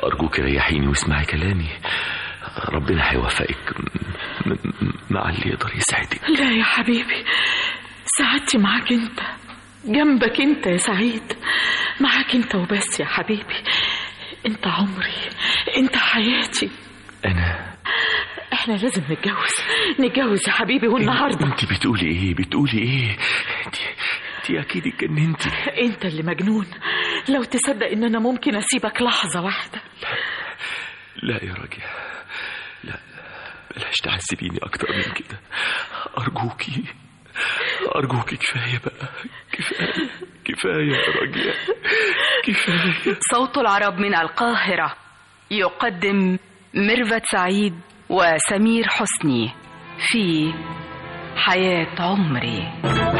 أرجوك ريحيني واسمعي كلامي ربنا هيوفقك م- م- مع اللي يقدر يساعدك لا يا حبيبي سعادتي معاك انت جنبك انت يا سعيد معاك انت وبس يا حبيبي انت عمري انت حياتي أنا احنا لازم نتجوز نتجوز يا حبيبي والنهارده أنت بتقولي إيه بتقولي إيه أنت أنت أكيد اتجننتي انت اللي مجنون لو تصدق ان انا ممكن اسيبك لحظه واحده لا يا راجل لا بلاش تعذبيني أكتر من كده أرجوكي أرجوكي كفاية بقى كفاية كفاية يا راجل كفاية صوت العرب من القاهرة يقدم ميرفت سعيد وسمير حسني في حياة عمري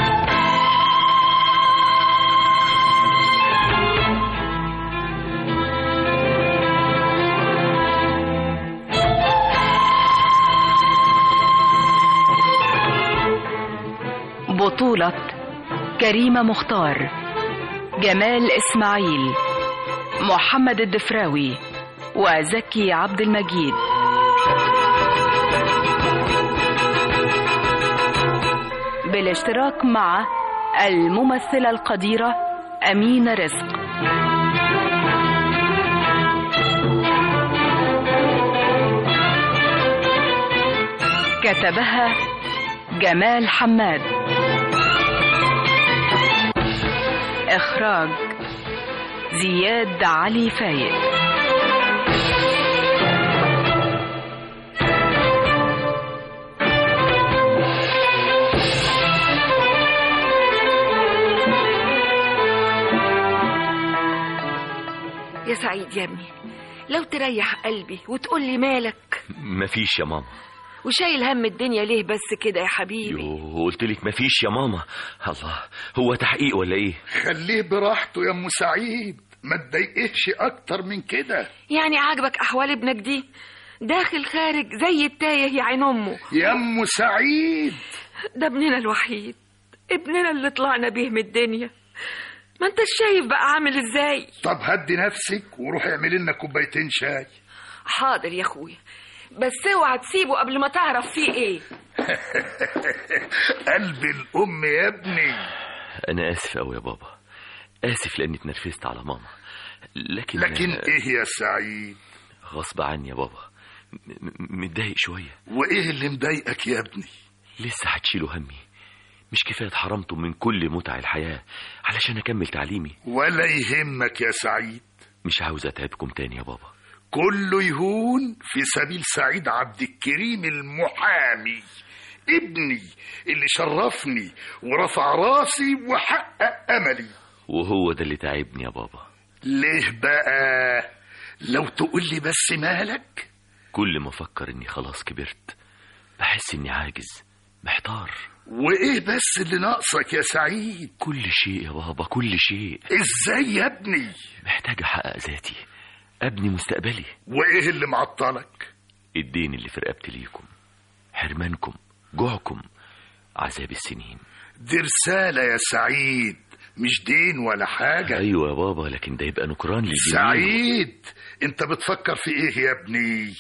بطولة كريمة مختار جمال إسماعيل محمد الدفراوي وزكي عبد المجيد بالاشتراك مع الممثلة القديرة أمينة رزق كتبها جمال حماد إخراج زياد علي فايق يا سعيد يا ابني لو تريح قلبي وتقول لي مالك مفيش يا ماما وشايل هم الدنيا ليه بس كده يا حبيبي يو قلت لك مفيش يا ماما الله هو تحقيق ولا ايه خليه براحته يا ام سعيد ما تضايقهش اكتر من كده يعني عاجبك احوال ابنك دي داخل خارج زي التايه يا عين امه يا ام سعيد ده ابننا الوحيد ابننا اللي طلعنا بيه من الدنيا ما انت شايف بقى عامل ازاي طب هدي نفسك وروح اعملي لنا كوبايتين شاي حاضر يا اخويا بس اوعى تسيبه قبل ما تعرف فيه ايه قلب الام يا ابني انا اسف قوي يا بابا اسف لاني اتنرفزت على ماما لكن لكن ايه يا سعيد غصب عني يا بابا م- م- متضايق شويه وايه اللي مضايقك يا ابني لسه هتشيلوا همي مش كفايه اتحرمتم من كل متع الحياه علشان اكمل تعليمي ولا يهمك يا سعيد مش عاوز اتعبكم تاني يا بابا كله يهون في سبيل سعيد عبد الكريم المحامي ابني اللي شرفني ورفع راسي وحقق املي وهو ده اللي تعبني يا بابا ليه بقى لو تقول لي بس مالك كل ما افكر اني خلاص كبرت بحس اني عاجز محتار وايه بس اللي ناقصك يا سعيد كل شيء يا بابا كل شيء ازاي يا ابني محتاج احقق ذاتي ابني مستقبلي وايه اللي معطلك الدين اللي في رقبتي ليكم حرمانكم جوعكم عذاب السنين دي رسالة يا سعيد مش دين ولا حاجة ايوه يا بابا لكن ده يبقى نكران للجميل سعيد انت بتفكر في ايه يا ابني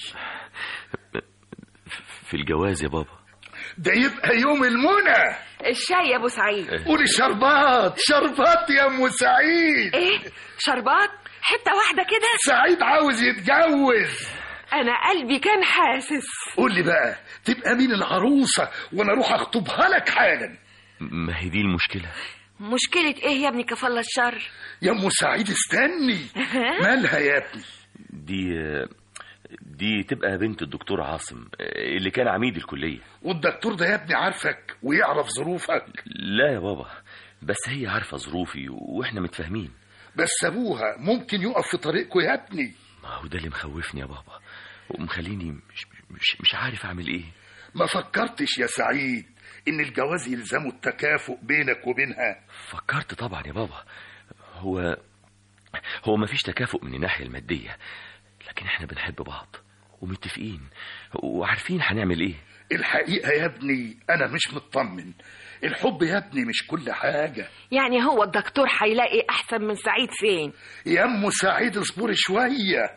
في الجواز يا بابا ده يبقى يوم المنى الشاي يا ابو سعيد قولي شربات شربات يا ام سعيد ايه شربات حته واحده كده سعيد عاوز يتجوز انا قلبي كان حاسس قول لي بقى تبقى مين العروسة وانا اروح اخطبها لك حالا ما هي دي المشكله مشكله ايه يا ابني كفالة الشر يا ام سعيد استني مالها يا ابني دي دي تبقى بنت الدكتور عاصم اللي كان عميد الكليه والدكتور ده يا ابني عارفك ويعرف ظروفك لا يا بابا بس هي عارفه ظروفي واحنا متفاهمين بس ابوها ممكن يقف في طريقكم يا ابني ما هو ده اللي مخوفني يا بابا ومخليني مش مش مش عارف اعمل ايه ما فكرتش يا سعيد ان الجواز يلزمه التكافؤ بينك وبينها فكرت طبعا يا بابا هو هو ما فيش تكافؤ من الناحيه الماديه لكن احنا بنحب بعض ومتفقين وعارفين هنعمل ايه الحقيقة يا ابني انا مش مطمن الحب يا ابني مش كل حاجة يعني هو الدكتور هيلاقي احسن من سعيد فين يا ام سعيد اصبري شوية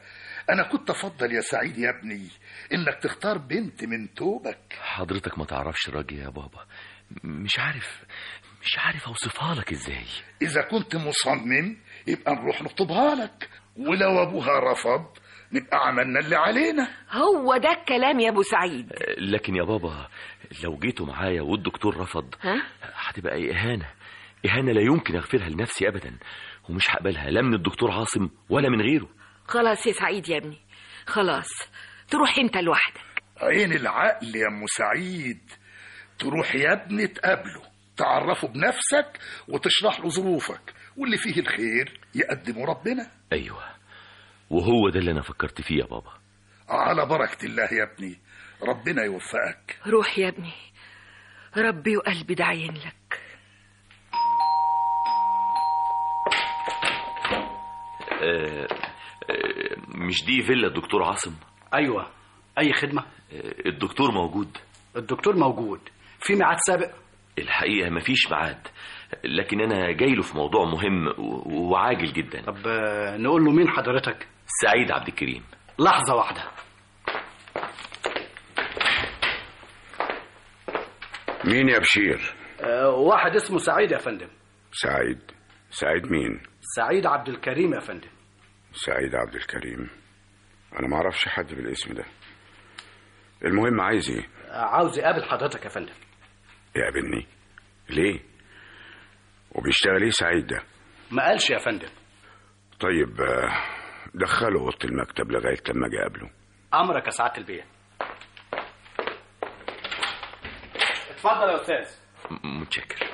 انا كنت افضل يا سعيد يا ابني انك تختار بنت من توبك حضرتك ما تعرفش راجية يا بابا مش عارف مش عارف اوصفها لك ازاي اذا كنت مصمم يبقى نروح نخطبها لك ولو ابوها رفض نبقى عملنا اللي علينا هو ده الكلام يا ابو سعيد لكن يا بابا لو جيتوا معايا والدكتور رفض ها هتبقى إهانة إهانة لا يمكن أغفرها لنفسي أبدا ومش هقبلها لا من الدكتور عاصم ولا من غيره خلاص يا سعيد يا ابني خلاص تروح انت لوحدك عين العقل يا ام سعيد تروح يا ابني تقابله تعرفه بنفسك وتشرح له ظروفك واللي فيه الخير يقدمه ربنا أيوة وهو ده اللي أنا فكرت فيه يا بابا على بركة الله يا ابني ربنا يوفقك روح يا ابني ربي وقلبي داعين لك آه آه مش دي فيلا الدكتور عاصم ايوه اي خدمه آه الدكتور موجود الدكتور موجود في ميعاد سابق الحقيقة مفيش ميعاد لكن أنا جاي له في موضوع مهم و- وعاجل جدا طب آه، نقول له مين حضرتك سعيد عبد الكريم لحظه واحده مين يا بشير آه، واحد اسمه سعيد يا فندم سعيد سعيد مين سعيد عبد الكريم يا فندم سعيد عبد الكريم انا ما اعرفش حد بالاسم ده المهم عايز ايه آه، عاوز يقابل حضرتك يا فندم يقابلني ليه وبيشتغل ايه سعيد ده ما قالش يا فندم طيب آه، دخله اوضه المكتب لغايه لما اجي اقابله امرك يا سعاده البيه اتفضل يا استاذ م- متشكر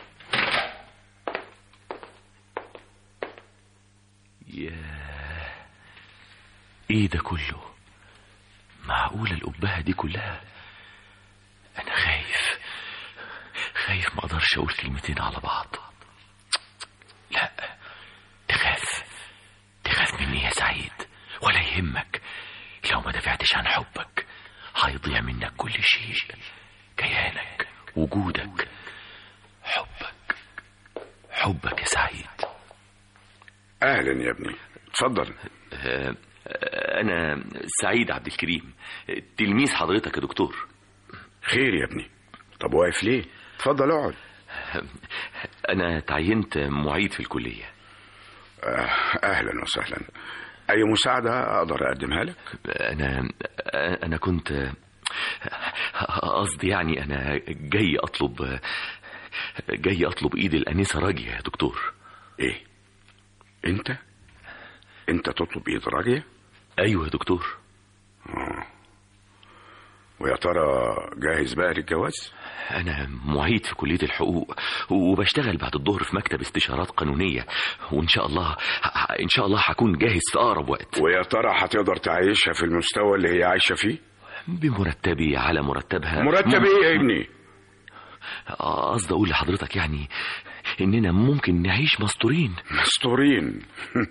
ياه ايه ده كله معقولة الأبهة دي كلها أنا خايف خايف ما أقدرش أقول كلمتين على بعض لا تخاف تخاف مني يا سعيد ولا يهمك لو ما دافعتش عن حبك هيضيع منك كل شيء كيانك وجودك حبك حبك يا سعيد اهلا يا ابني اتفضل آه، آه، أنا سعيد عبد الكريم آه، تلميذ حضرتك يا دكتور خير يا ابني طب واقف ليه اتفضل اقعد أنا تعينت معيد في الكلية آه، اهلا وسهلا اي مساعده اقدر اقدمها لك أنا أنا كنت قصدي يعني أنا جاي أطلب جاي أطلب إيد الأنسة راجية يا دكتور ايه انت انت تطلب ايد راجية أيوة يا دكتور ويا ترى جاهز بقى للجواز أنا معيد في كلية الحقوق وبشتغل بعد الظهر في مكتب استشارات قانونية وإن شاء الله إن شاء الله هكون جاهز في أقرب وقت ويا ترى هتقدر تعيشها في المستوى اللي هي عايشة فيه بمرتبي على مرتبها مرتب ايه يا ابني قصدي أقول لحضرتك يعني إننا ممكن نعيش مستورين مستورين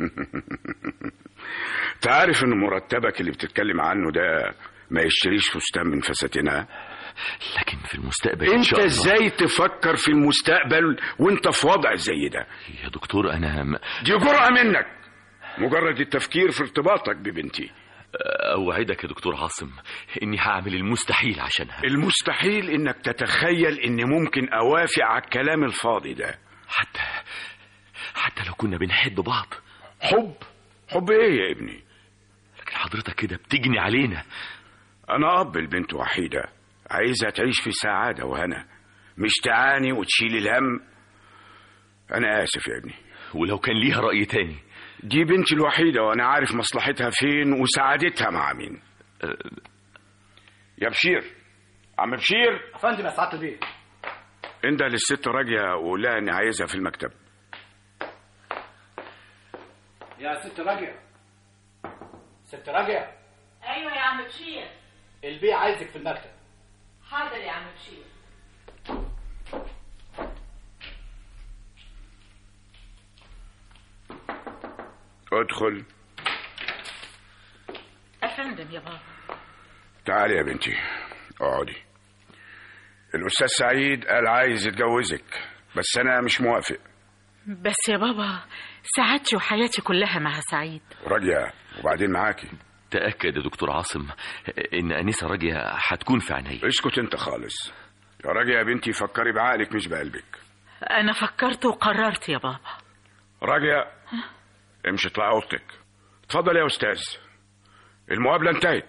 تعرف ان مرتبك اللي بتتكلم عنه ده ما يشتريش فستان من فساتينها لكن في المستقبل إن انت شاء الله ازاي تفكر في المستقبل وانت في وضع زي ده يا دكتور أنا م- دي جرأة منك مجرد التفكير في ارتباطك ببنتي أوعدك يا دكتور عاصم إني هعمل المستحيل عشانها المستحيل انك تتخيل ان ممكن اوافق على الكلام الفاضي ده حتى حتى لو كنا بنحب بعض حب حب ايه يا ابني لكن حضرتك كده بتجني علينا انا اب البنت وحيدة عايزها تعيش في سعادة وهنا مش تعاني وتشيل الهم انا اسف يا ابني ولو كان ليها رأي تاني دي بنتي الوحيدة وانا عارف مصلحتها فين وسعادتها مع مين يا بشير عم بشير يا فندم يا سعاده البيه انده للست راجية وقول لها اني عايزها في المكتب يا ست راجع ست راجع ايوه يا عم بشير البيه عايزك في المكتب حاضر يا عم بشير ادخل افندم يا بابا تعالي يا بنتي اقعدي الاستاذ سعيد قال عايز يتجوزك بس انا مش موافق بس يا بابا سعادتي وحياتي كلها مع سعيد راجية وبعدين معاكي تأكد يا دكتور عاصم إن أنسة راجية هتكون في عيني اسكت انت خالص يا راجل يا بنتي فكري بعقلك مش بقلبك أنا فكرت وقررت يا بابا راجع امشي اطلع اوضتك اتفضل يا استاذ المقابله انتهت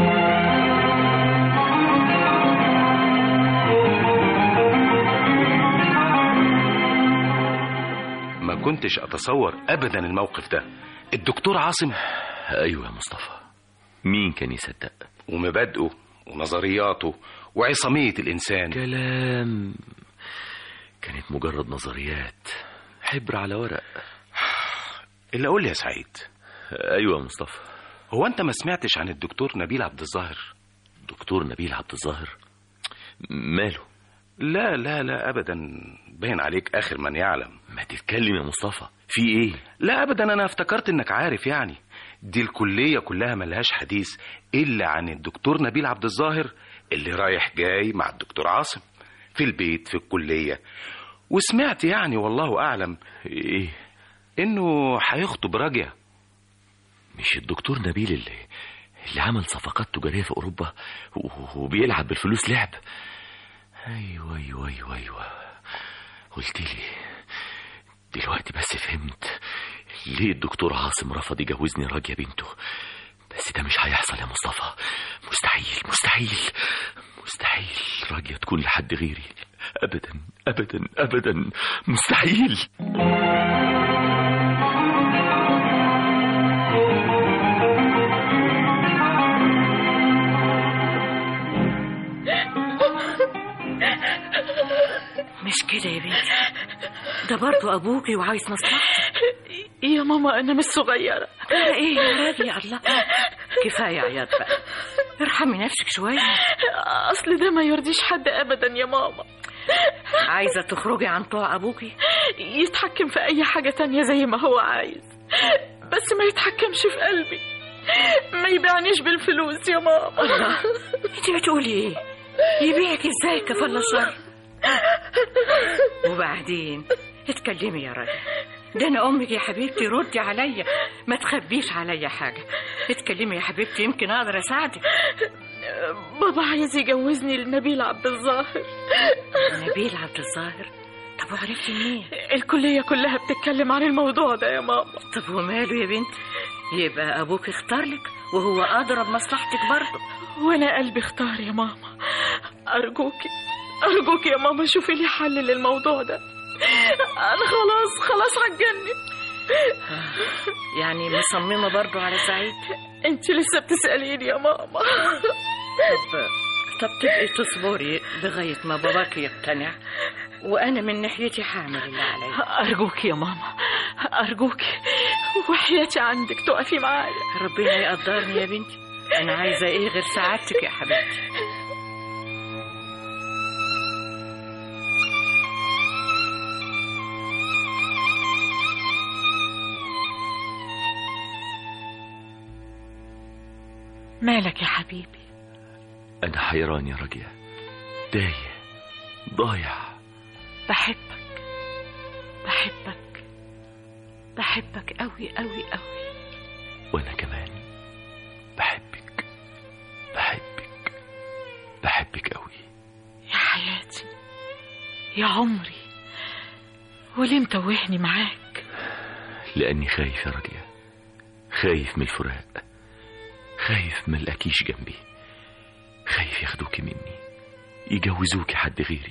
ما كنتش اتصور ابدا الموقف ده الدكتور عاصم أيوة يا مصطفى مين كان يصدق ومبادئه ونظرياته وعصامية الإنسان كلام كانت مجرد نظريات حبر على ورق اللي أقول لي يا سعيد أيوة يا مصطفى هو أنت ما سمعتش عن الدكتور نبيل عبد الظاهر دكتور نبيل عبد الظاهر ماله لا لا لا أبدا باين عليك آخر من يعلم ما تتكلم يا مصطفى في ايه لا أبدا أنا افتكرت إنك عارف يعني دي الكلية كلها ملهاش حديث إلا عن الدكتور نبيل عبد الظاهر اللي رايح جاي مع الدكتور عاصم في البيت في الكلية وسمعت يعني والله أعلم ايه إنه هيخطب راجع مش الدكتور نبيل اللي اللي عمل صفقات تجارية في أوروبا و- وبيلعب بالفلوس لعب أيوة أيوة أيوة أيوة قلت لي دلوقتي بس فهمت ليه الدكتور عاصم رفض يجوزني راجية بنته بس ده مش هيحصل يا مصطفى مستحيل مستحيل مستحيل راجية تكون لحد غيري أبدا أبدا أبدا مستحيل مش كده يا بنتي ده برضه ابوكي وعايز مصلحتك يا ماما أنا مش صغيرة ترى ايه يا راجل يا الله كفايه عياط بقى ارحمي نفسك شويه أصل ده ما يرضيش حد أبدا يا ماما عايزه تخرجي عن طوع ابوكي يتحكم في أي حاجة تانية زي ما هو عايز بس ما يتحكمش في قلبي ما يبيعنيش بالفلوس يا ماما الله انت بتقولي ايه يبيعك ازاي كفل الشر وبعدين اتكلمي يا راجل ده انا امك يا حبيبتي ردي عليا ما تخبيش عليا حاجه اتكلمي يا حبيبتي يمكن اقدر اساعدك بابا عايز يجوزني لنبيل عبد الظاهر نبيل عبد الظاهر طب وعرفتي منين الكلية كلها بتتكلم عن الموضوع ده يا ماما طب وماله يا بنتي يبقى ابوك اختار لك وهو ادرى بمصلحتك برضه وانا قلبي اختار يا ماما ارجوكي ارجوكي يا ماما شوفي لي حل للموضوع ده انا خلاص خلاص هتجنن يعني مصممه برضه على سعيد انت لسه بتساليني يا ماما طب طب تبقي تصبري لغايه ما باباك يقتنع وانا من ناحيتي هعمل اللي عليا ارجوكي يا ماما ارجوكي وحياتي عندك تقفي معايا ربنا يقدرني يا بنتي انا عايزه ايه غير سعادتك يا حبيبتي مالك يا حبيبي أنا حيران يا راجية تايه ضايع بحبك بحبك بحبك قوي قوي قوي وأنا كمان بحبك بحبك بحبك قوي يا حياتي يا عمري وليه متوهني معاك لأني خايف يا راجية خايف من الفراق خايف ما الاقيش جنبي خايف ياخدوكي مني يجوزوكي حد غيري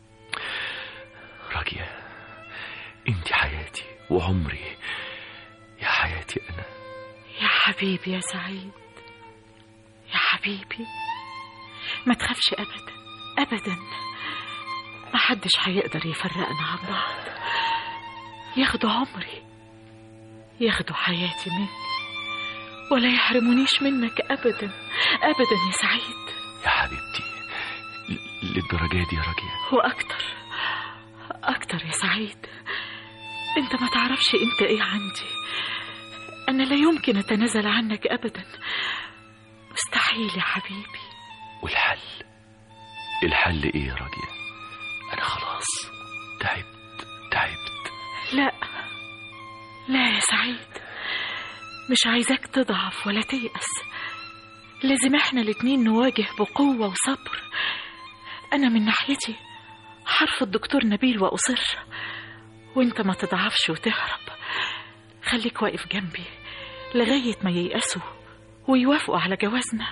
راجية انت حياتي وعمري يا حياتي انا يا حبيبي يا سعيد يا حبيبي ما تخافش ابدا ابدا ما حدش هيقدر يفرقنا عن بعض ياخدوا عمري ياخدوا حياتي مني ولا يحرمونيش منك ابدا ابدا يا سعيد يا حبيبتي ل- للدرجة دي يا راجية واكتر اكتر يا سعيد انت ما تعرفش انت ايه عندي انا لا يمكن اتنازل عنك ابدا مستحيل يا حبيبي والحل الحل ايه يا راجية انا خلاص تعبت تعبت لا لا يا سعيد مش عايزاك تضعف ولا تيأس لازم احنا الاتنين نواجه بقوة وصبر أنا من ناحيتي حرف الدكتور نبيل وأصر وانت ما تضعفش وتهرب خليك واقف جنبي لغاية ما ييأسوا ويوافقوا على جوازنا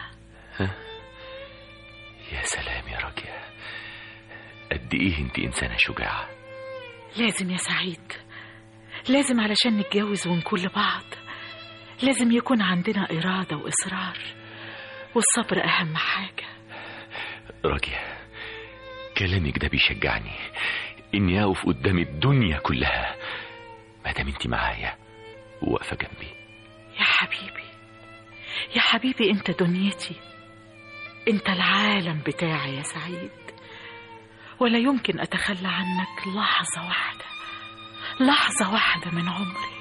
يا سلام يا راجية قد ايه انت انسانة شجاعة لازم يا سعيد لازم علشان نتجوز ونكون لبعض لازم يكون عندنا إرادة وإصرار والصبر أهم حاجة راجية كلامك ده بيشجعني اني اقف قدام الدنيا كلها ما دام انت معايا واقفة جنبي يا حبيبي يا حبيبي انت دنيتي انت العالم بتاعي يا سعيد ولا يمكن اتخلى عنك لحظه واحده لحظه واحده من عمري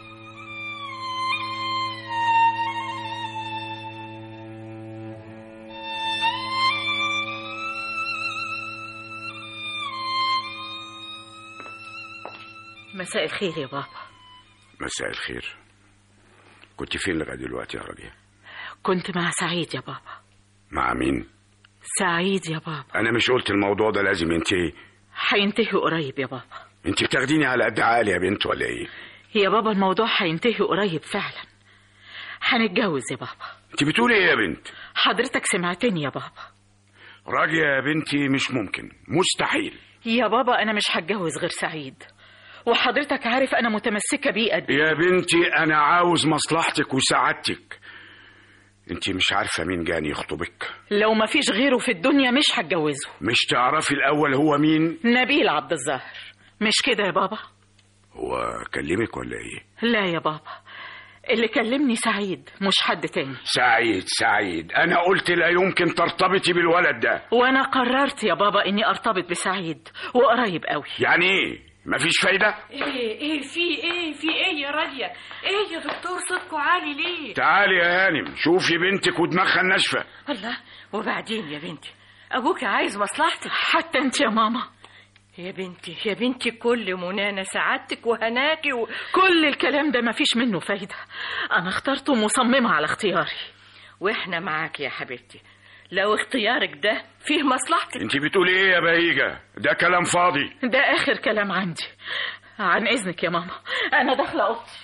مساء الخير يا بابا مساء الخير كنت فين لغايه دلوقتي يا راجية كنت مع سعيد يا بابا مع مين سعيد يا بابا انا مش قلت الموضوع ده لازم ينتهي هينتهي قريب يا بابا انت بتاخديني على قد عقلي يا بنت ولا ايه يا بابا الموضوع هينتهي قريب فعلا هنتجوز يا بابا انت بتقولي ايه يا بنت حضرتك سمعتني يا بابا راجية يا بنتي مش ممكن مستحيل يا بابا انا مش هتجوز غير سعيد وحضرتك عارف انا متمسكه بيه قد إيه. يا بنتي انا عاوز مصلحتك وسعادتك انت مش عارفه مين جاني يخطبك لو ما فيش غيره في الدنيا مش هتجوزه مش تعرفي الاول هو مين نبيل عبد الظاهر مش كده يا بابا هو كلمك ولا ايه لا يا بابا اللي كلمني سعيد مش حد تاني سعيد سعيد انا قلت لا يمكن ترتبطي بالولد ده وانا قررت يا بابا اني ارتبط بسعيد وقريب قوي يعني ايه مفيش فايده ايه ايه في ايه في ايه يا راجية ايه يا دكتور صوتكوا عالي ليه تعالي يا هانم شوفي بنتك ودماغها الناشفه الله وبعدين يا بنتي ابوك عايز مصلحتك حتى انت يا ماما يا بنتي يا بنتي كل منانا سعادتك وهناكي و... كل الكلام ده مفيش منه فايدة أنا اخترت ومصممة على اختياري واحنا معاك يا حبيبتي لو اختيارك ده فيه مصلحتك انت بتقولي ايه يا بهيجه ده كلام فاضي ده آخر كلام عندي عن إذنك يا ماما أنا داخلة أوضتي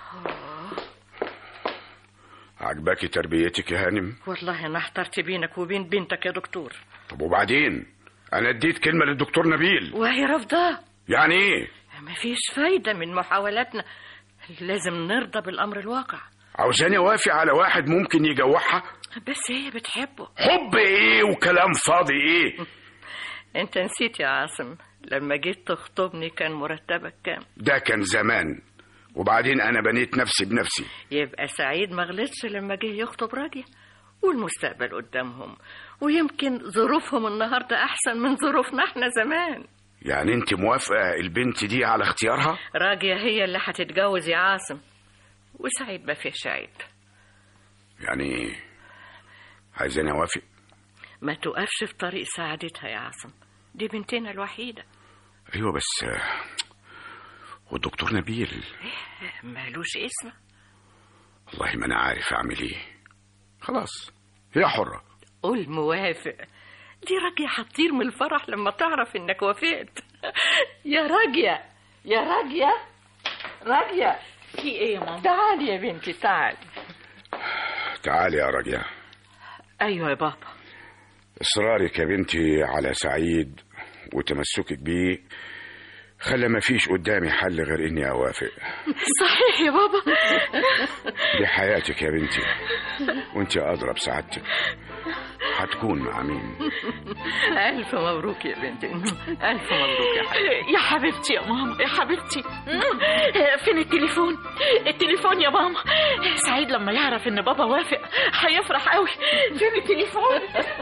عجباكي تربيتك يا هانم والله انا احترت بينك وبين بنتك يا دكتور طب وبعدين انا اديت كلمه للدكتور نبيل وهي رافضاه يعني ايه مفيش فايدة من محاولاتنا لازم نرضى بالأمر الواقع عاوزاني اوافق على واحد ممكن يجوعها بس هي بتحبه حب ايه وكلام فاضي ايه انت نسيت يا عاصم لما جيت تخطبني كان مرتبك كام ده كان زمان وبعدين انا بنيت نفسي بنفسي يبقى سعيد ما غلطش لما جه يخطب راجية والمستقبل قدامهم ويمكن ظروفهم النهاردة أحسن من ظروفنا احنا زمان يعني انت موافقه البنت دي على اختيارها راجية هي اللي هتتجوز يا عاصم وسعيد ما فيهش عيب يعني عايزاني اوافق ما توقفش في طريق سعادتها يا عاصم دي بنتنا الوحيدة ايوه بس آه، والدكتور نبيل مالوش اسم والله ما انا عارف اعمل ايه خلاص هي حره قول موافق دي راجية هتطير من الفرح لما تعرف انك وافقت يا راجية يا راجية راجية في إيه يا ماما؟ تعالي يا بنتي تعالي تعالي يا راجية أيوة يا بابا اصرارك يا بنتي على سعيد وتمسكك بيه خلى ما فيش قدامي حل غير اني اوافق صحيح يا بابا دي حياتك يا بنتي وانت اضرب سعادتك هتكون مع مين ألف مبروك يا بنتي ألف مبروك يا حبيبتي يا حبيبتي يا ماما يا حبيبتي فين التليفون التليفون يا ماما سعيد لما يعرف ان بابا وافق هيفرح قوي فين التليفون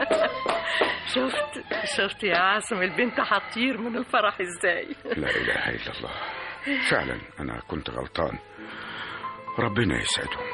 شفت شفت يا عاصم البنت هتطير من الفرح ازاي لا اله الا الله فعلا انا كنت غلطان ربنا يسعدهم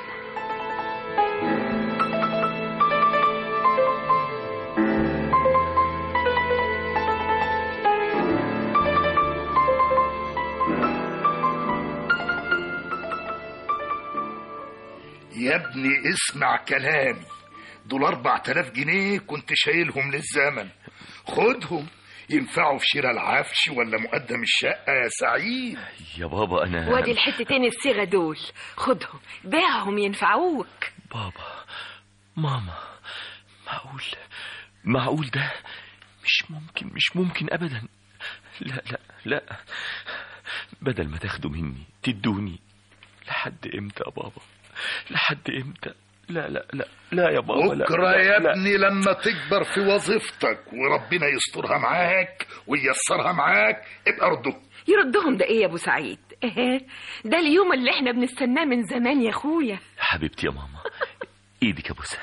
يا ابني اسمع كلامي دول أربع تلاف جنيه كنت شايلهم للزمن خدهم ينفعوا في شراء العفش ولا مقدم الشقة يا سعيد يا بابا انا وادي الحتتين الصيغة دول خدهم بيعهم ينفعوك بابا ماما معقول معقول ده مش ممكن مش ممكن ابدا لا لا لا بدل ما تاخدوا مني تدوني لحد امتى يا بابا لحد امتى لا لا لا لا يا بابا لا بكرة لا يا لا. ابني لما تكبر في وظيفتك وربنا يسترها معاك وييسرها معاك ابقى ارده يردهم ده ايه يا ابو سعيد إيه، ده اليوم اللي احنا بنستناه من زمان يا اخويا حبيبتي يا ماما ايدك يا بوسه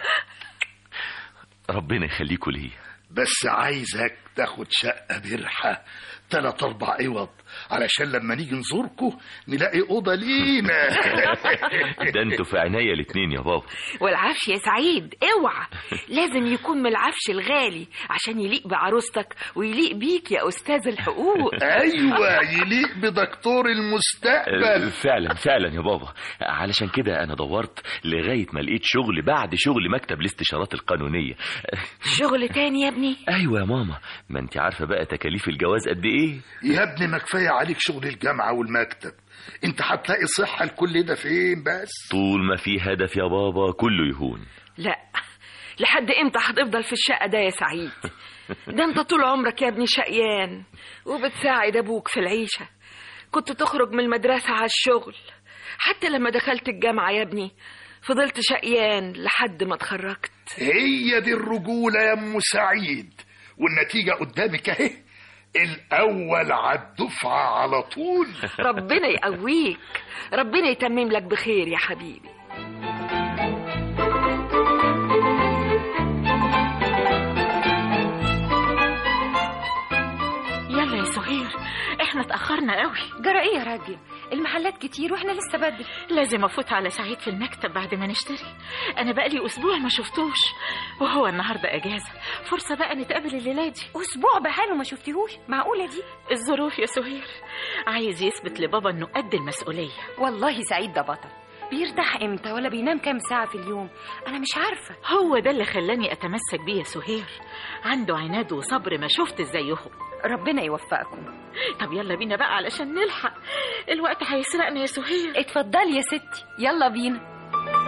ربنا يخليكوا ليا بس عايزك تاخد شقة برحة تلات أربع عوض علشان لما نيجي نزوركوا نلاقي أوضة لينا ده انتوا في عناية الاتنين يا بابا والعفش يا سعيد اوعى لازم يكون من العفش الغالي عشان يليق بعروستك ويليق بيك يا استاذ الحقوق أيوة يليق بدكتور المستقبل فعلا فعلا يا بابا علشان كده انا دورت لغاية ما لقيت شغل بعد شغل مكتب الاستشارات القانونية شغل تاني يا ابني ايوه يا ماما ما انت عارفة بقى تكاليف الجواز قد ايه يا ابني ما كفاية عليك شغل الجامعة والمكتب انت هتلاقي صحة لكل ده فين بس طول ما في هدف يا بابا كله يهون لا لحد امتى هتفضل في الشقة ده يا سعيد ده انت طول عمرك يا ابني شقيان وبتساعد ابوك في العيشة كنت تخرج من المدرسة على الشغل حتى لما دخلت الجامعة يا ابني فضلت شقيان لحد ما اتخرجت هي دي الرجولة يا ام سعيد والنتيجة قدامك اهي الأول على الدفعة على طول ربنا يقويك ربنا يتمم لك بخير يا حبيبي يلا يا سهير احنا اتأخرنا قوي جرى ايه يا راجل المحلات كتير واحنا لسه بدري لازم افوت على سعيد في المكتب بعد ما نشتري انا بقالي اسبوع ما شفتوش وهو النهارده اجازه فرصه بقى نتقابل الليله دي اسبوع بحاله ما شفتيهوش معقوله دي الظروف يا سهير عايز يثبت لبابا انه قد المسؤوليه والله سعيد ده بطل بيرتاح امتى ولا بينام كام ساعه في اليوم انا مش عارفه هو ده اللي خلاني اتمسك بيه يا سهير عنده عناد وصبر ما شفت زيهم ربنا يوفقكم طب يلا بينا بقى علشان نلحق الوقت هيسرقنا يا سهير اتفضلي يا ستي يلا بينا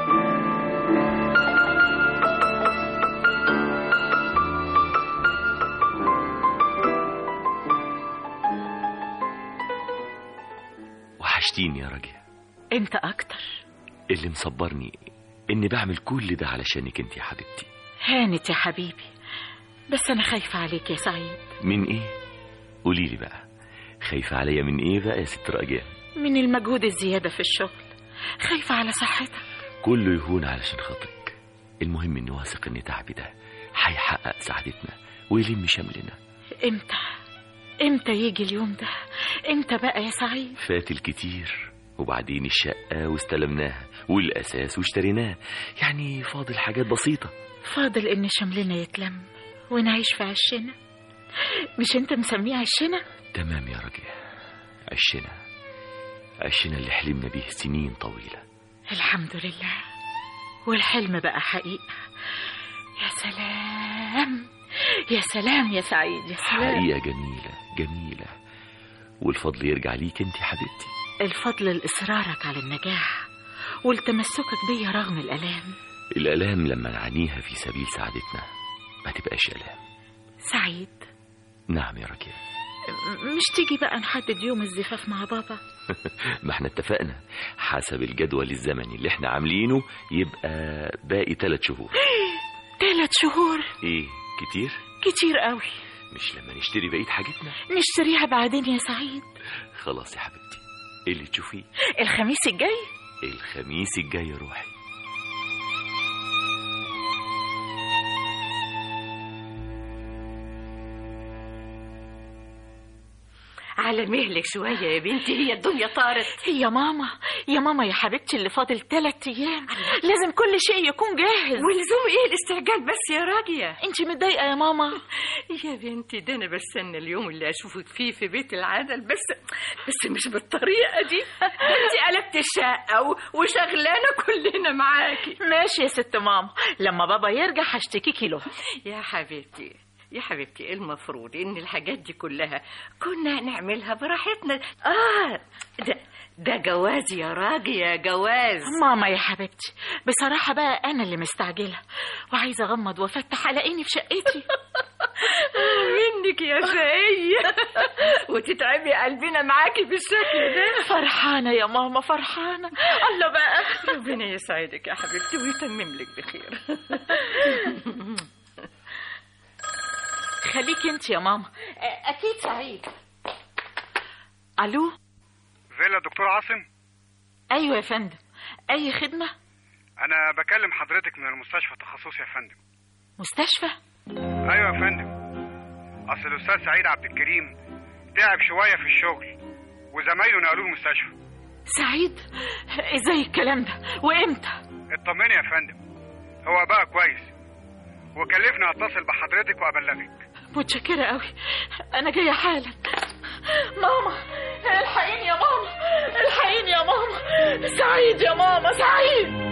وحشتيني يا راجل انت اكتر اللي مصبرني اني بعمل كل ده علشانك انت يا حبيبتي هانت يا حبيبي بس انا خايفه عليك يا سعيد من ايه قولي لي بقى خايفة عليا من ايه بقى يا ست رجاء من المجهود الزياده في الشغل خايفه على صحتك كله يهون علشان خاطرك المهم اني واثق ان تعبي ده هيحقق سعادتنا ويلم شملنا امتى امتى يجي اليوم ده امتى بقى يا سعيد فات الكتير وبعدين الشقة واستلمناها والأساس واشتريناه يعني فاضل حاجات بسيطة فاضل ان شملنا يتلم ونعيش في عشنا مش انت مسميه عشنا تمام يا رجل عشنا عشنا اللي حلمنا بيه سنين طويلة الحمد لله والحلم بقى حقيقة يا سلام يا سلام يا سعيد يا سلام حقيقة جميلة جميلة والفضل يرجع ليك انت حبيبتي الفضل لإصرارك على النجاح ولتمسكك بيا رغم الآلام الآلام لما نعانيها في سبيل سعادتنا ما تبقاش آلام سعيد نعم يا رجل م- مش تيجي بقى نحدد يوم الزفاف مع بابا ما احنا اتفقنا حسب الجدول الزمني اللي احنا عاملينه يبقى باقي ثلاث شهور ثلاث شهور ايه كتير كتير قوي مش لما نشتري بقية حاجتنا نشتريها بعدين يا سعيد خلاص يا حبيبتي اللي تشوفيه الخميس الجاي الخميس الجاي روحي على مهلك شوية يا بنتي هي الدنيا طارت يا ماما يا ماما يا حبيبتي اللي فاضل ثلاث ايام لازم كل شيء يكون جاهز ولزوم ايه الاستعجال بس يا راجية انت متضايقه يا ماما يا بنتي ده انا بستنى اليوم اللي اشوفك فيه في بيت العدل بس بس مش بالطريقة دي ده انت قلبت الشقة و- وشغلانة كلنا معاكي ماشي يا ست ماما لما بابا يرجع هشتكيكي له يا حبيبتي يا حبيبتي المفروض ان الحاجات دي كلها كنا نعملها براحتنا اه ده ده جواز يا راجل يا جواز ماما يا حبيبتي بصراحة بقى أنا اللي مستعجلة وعايزة أغمض وأفتح ألاقيني في شقتي منك يا شقية وتتعبي قلبنا معاكي بالشكل ده فرحانة يا ماما فرحانة الله بقى ربنا يسعدك يا حبيبتي ويتمم لك بخير خليكي انت يا ماما أكيد سعيد ألو فيلا دكتور عاصم أيوة يا فندم أي خدمة انا بكلم حضرتك من المستشفى التخصصي يا فندم مستشفى ايوه يا فندم اصل الاستاذ سعيد عبد الكريم تعب شويه في الشغل وزمايله نقلوه المستشفى سعيد ازاي الكلام ده وامتى اطمني يا فندم هو بقى كويس وكلفني اتصل بحضرتك وابلغك متشكرة قوي أنا جاية حالا ماما الحقيني يا ماما الحقيني يا ماما سعيد يا ماما سعيد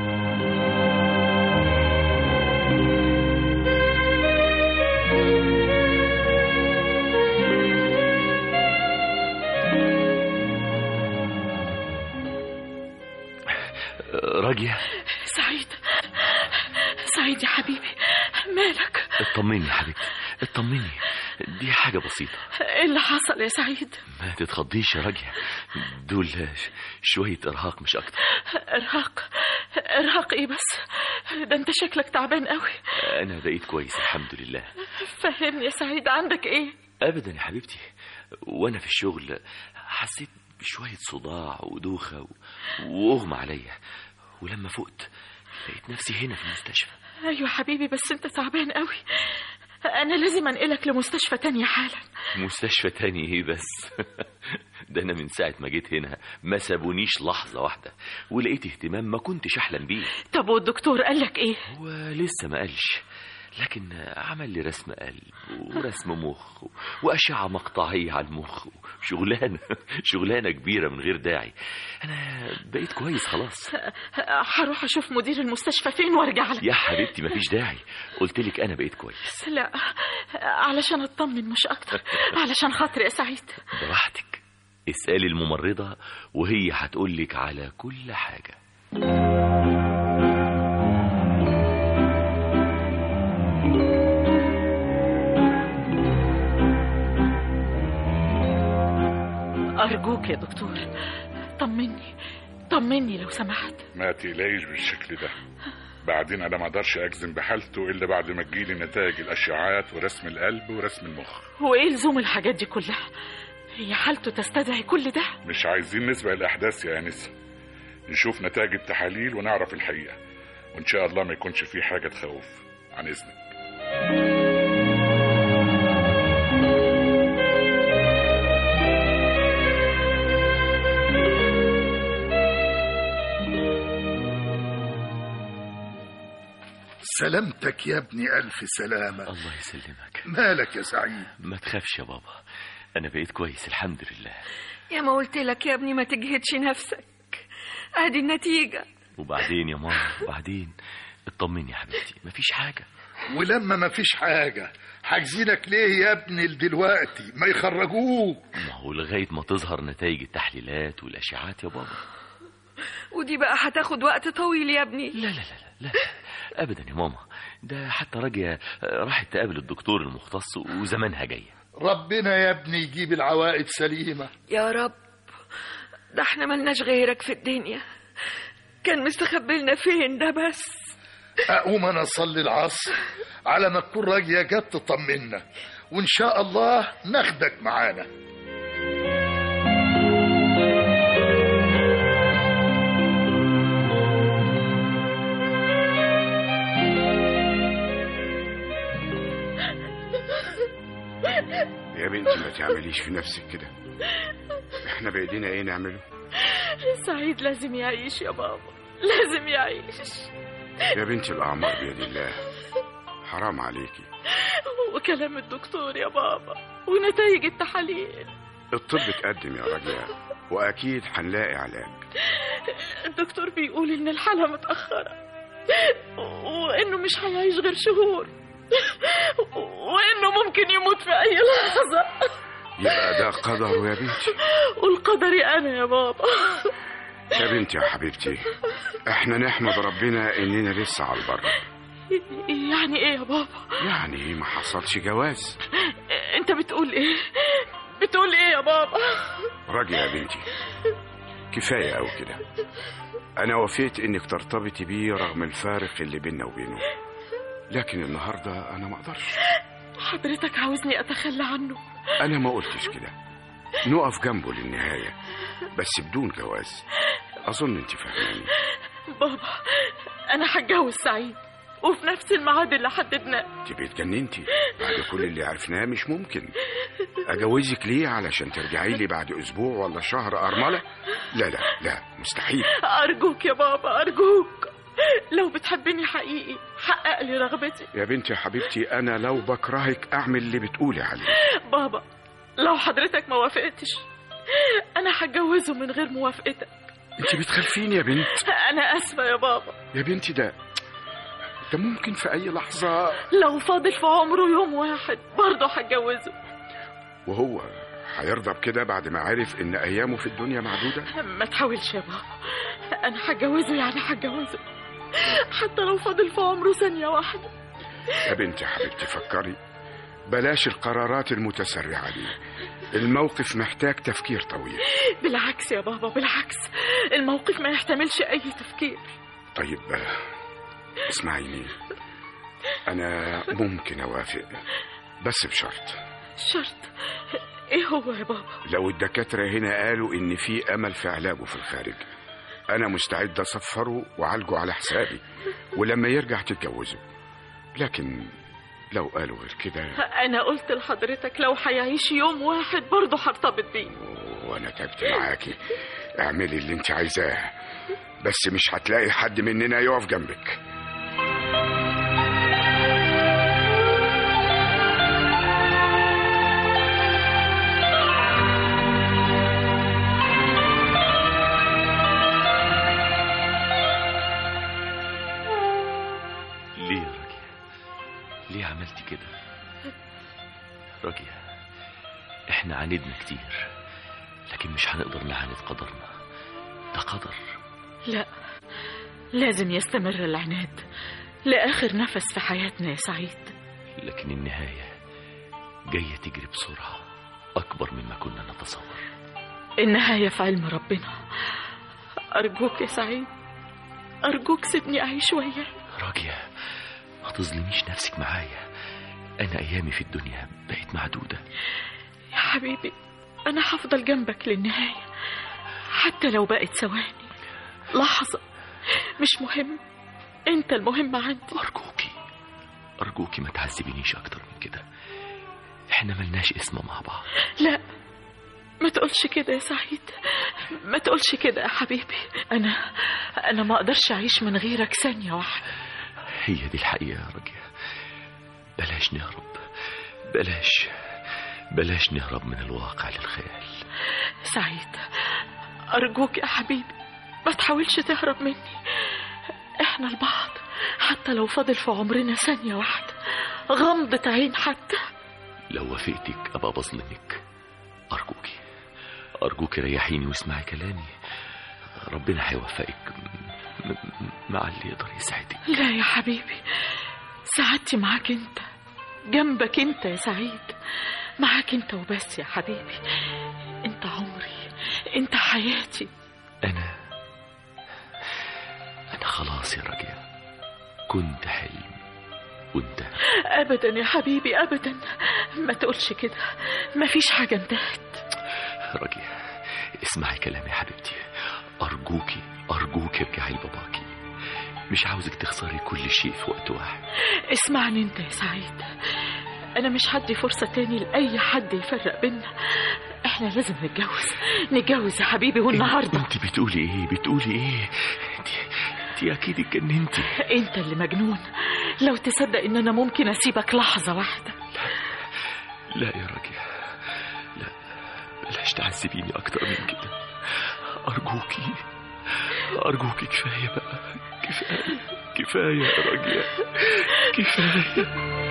راجية سعيد سعيد يا حبيبي مالك اطمني يا حبيبتي اطمني دي حاجة بسيطة ايه اللي حصل يا سعيد ما تتخضيش يا راجية دول ش- شوية إرهاق مش أكتر ارهاق ارهاق ايه بس ده انت شكلك تعبان قوي أنا بقيت كويس الحمد لله فهمني يا سعيد عندك ايه أبدا يا حبيبتي وأنا في الشغل حسيت بشوية صداع ودوخة و- وأغمى عليا ولما فقت لقيت نفسي هنا في المستشفى ايوه حبيبي بس انت تعبان قوي انا لازم انقلك لمستشفى تانية حالا مستشفى تاني ايه بس ده انا من ساعة ما جيت هنا ما سابونيش لحظة واحدة ولقيت اهتمام ما كنتش احلم بيه طب والدكتور قالك ايه هو لسه ما قالش لكن عمل لي رسم قلب ورسم مخ وأشعة مقطعية على المخ شغلانة شغلانة كبيرة من غير داعي أنا بقيت كويس خلاص هروح اشوف مدير المستشفى فين وارجع لك يا حبيبتي مفيش داعي قلت لك أنا بقيت كويس لا علشان اطمن مش اكتر علشان خاطري يا سعيد براحتك اسألي الممرضة وهي هتقول لك على كل حاجة ارجوك يا دكتور طمني طمني لو سمحت ما تقلقيش بالشكل ده بعدين انا ما اقدرش اجزم بحالته الا بعد ما تجيلي نتائج الاشعاعات ورسم القلب ورسم المخ وايه لزوم الحاجات دي كلها هي حالته تستدعي كل ده مش عايزين نسبق الاحداث يا انسه نشوف نتائج التحاليل ونعرف الحقيقه وان شاء الله ما يكونش في حاجه تخوف عن اذنك سلامتك يا ابني ألف سلامة الله يسلمك مالك يا سعيد ما تخافش يا بابا أنا بقيت كويس الحمد لله يا ما قلت لك يا ابني ما تجهدش نفسك ادي النتيجة وبعدين يا ماما وبعدين اطمني يا حبيبتي مفيش حاجة ولما ما فيش حاجة حاجزينك ليه يا ابني دلوقتي ما يخرجوك ما هو لغاية ما تظهر نتائج التحليلات والأشعات يا بابا ودي بقى هتاخد وقت طويل يا ابني لا لا لا لا أبدا يا ماما ده حتى راجية راحت تقابل الدكتور المختص وزمانها جاية ربنا يا ابني يجيب العوائد سليمة يا رب ده احنا ملناش غيرك في الدنيا كان مستخبلنا فين ده بس أقوم أنا أصلي العصر على ما تكون راجية جت تطمنا وإن شاء الله ناخدك معانا يا بنتي ما تعمليش في نفسك كده احنا بايدينا ايه نعمله سعيد لازم يعيش يا بابا لازم يعيش يا بنتي الاعمار بيد الله حرام عليكي وكلام الدكتور يا بابا ونتائج التحاليل الطب اتقدم يا راجل واكيد هنلاقي علاج الدكتور بيقول ان الحالة متأخرة وانه مش هيعيش غير شهور وانه ممكن يموت في اي لحظة يبقى ده قدره يا بنتي والقدر انا يا بابا يا بنتي يا حبيبتي احنا نحمد ربنا اننا لسه على البر يعني ايه يا بابا يعني ما حصلش جواز انت بتقول ايه بتقول ايه يا بابا راجل يا بنتي كفايه قوي كده انا وافقت انك ترتبطي بيه رغم الفارق اللي بيننا وبينه لكن النهارده انا ما اقدرش حضرتك عاوزني اتخلى عنه انا ما قلتش كده نقف جنبه للنهايه بس بدون جواز اظن انت فاهماني بابا انا هتجوز سعيد وفي نفس الميعاد اللي حددناه تبقي اتجننتي بعد كل اللي عرفناه مش ممكن اجوزك ليه علشان ترجعي لي بعد اسبوع ولا شهر ارمله لا لا لا مستحيل ارجوك يا بابا ارجوك لو بتحبني حقيقي حقق لي رغبتي يا بنتي يا حبيبتي انا لو بكرهك اعمل اللي بتقولي عليه بابا لو حضرتك ما وافقتش انا هتجوزه من غير موافقتك انت بتخلفيني يا بنت انا اسفه يا بابا يا بنتي ده ده ممكن في اي لحظه لو فاضل في عمره يوم واحد برضه هتجوزه وهو هيرضى بكده بعد ما عرف ان ايامه في الدنيا معدوده ما تحاولش يا بابا انا هتجوزه يعني هتجوزه حتى لو فاضل في عمره ثانيه واحده يا بنتي يا حبيبتي فكري بلاش القرارات المتسرعه دي الموقف محتاج تفكير طويل بالعكس يا بابا بالعكس الموقف ما يحتملش اي تفكير طيب اسمعيني انا ممكن اوافق بس بشرط شرط ايه هو يا بابا لو الدكاتره هنا قالوا ان في امل في علاجه في الخارج انا مستعد اسفره وعالجه على حسابي ولما يرجع تتجوزه لكن لو قالوا غير كده انا قلت لحضرتك لو هيعيش يوم واحد برضه هرتبط بيه وانا تعبت معاكي اعملي اللي انت عايزاه بس مش هتلاقي حد مننا يقف جنبك ليه يا راجية ليه عملتي كده راجية احنا عاندنا كتير لكن مش هنقدر نعاند قدرنا ده قدر لا لازم يستمر العناد لآخر نفس في حياتنا يا سعيد لكن النهاية جاية تجري بسرعة أكبر مما كنا نتصور النهاية في علم ربنا أرجوك يا سعيد أرجوك سيبني أعيش وياك راجية ما تظلميش نفسك معايا أنا أيامي في الدنيا بقت معدودة يا حبيبي أنا هفضل جنبك للنهاية حتى لو بقت ثواني لحظة مش مهم أنت المهم عندي أرجوكي أرجوكي ما تعذبينيش أكتر من كده إحنا ملناش اسم مع بعض لا ما تقولش كده يا سعيد ما تقولش كده يا حبيبي أنا أنا ما أقدرش أعيش من غيرك ثانية واحدة هي دي الحقيقة يا راجية بلاش نهرب بلاش بلاش نهرب من الواقع للخيال سعيد أرجوك يا حبيبي ما تحاولش تهرب مني احنا البعض حتى لو فاضل في عمرنا ثانية واحدة غمضة عين حتى لو وافقتك أبقى بظلمك أرجوكي أرجوكي ريحيني واسمعي كلامي ربنا هيوفقك م- م- مع اللي يقدر يساعدك لا يا حبيبي سعادتي معاك انت جنبك انت يا سعيد معاك انت وبس يا حبيبي انت عمري انت حياتي أنا أنا خلاص يا راجية كنت حلم وانت ابدا يا حبيبي ابدا ما تقولش كده ما فيش حاجه انتهت راجية اسمعي كلامي يا حبيبتي أرجوكي أرجوكي ارجعي لباباكي مش عاوزك تخسري كل شيء في وقت واحد اسمعني انت يا سعيد أنا مش هدي فرصة تاني لأي حد يفرق بينا احنا لازم نتجوز نتجوز يا حبيبي والنهاردة انت بتقولي ايه بتقولي ايه انت انت اكيد اتجننتي انت اللي مجنون لو تصدق ان انا ممكن اسيبك لحظة واحدة لا يا راجل لا بلاش تعذبيني اكتر من كده ارجوكي ارجوكي كفايه بقى كفايه كفايه يا راجل كفايه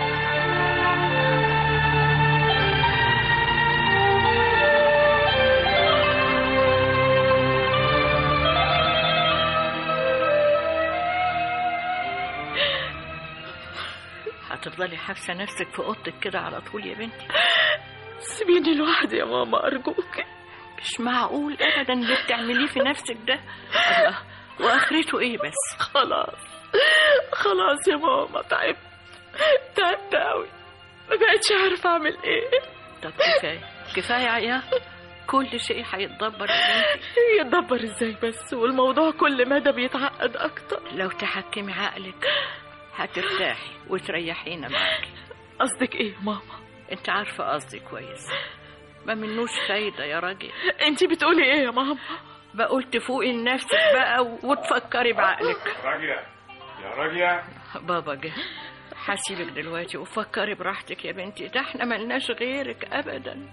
هتفضلي حابسه نفسك في اوضتك كده على طول يا بنتي سيبيني لوحدي يا ماما ارجوك مش معقول ابدا اللي بتعمليه في نفسك ده الله واخرته ايه بس خلاص خلاص يا ماما تعبت تعبت قوي ما بقتش عارفه اعمل ايه طب كفايه كفايه عيا كل شيء هيتدبر يا بنتي يتدبر ازاي بس والموضوع كل مدى بيتعقد اكتر لو تحكمي عقلك هترتاحي وتريحينا معاكي قصدك ايه يا ماما انت عارفه قصدي كويس ما منوش فايده يا راجل انت بتقولي ايه يا ماما بقول تفوقي لنفسك بقى وتفكري بعقلك راجية يا راجية بابا جه هسيبك دلوقتي وفكري براحتك يا بنتي ده احنا ملناش غيرك ابدا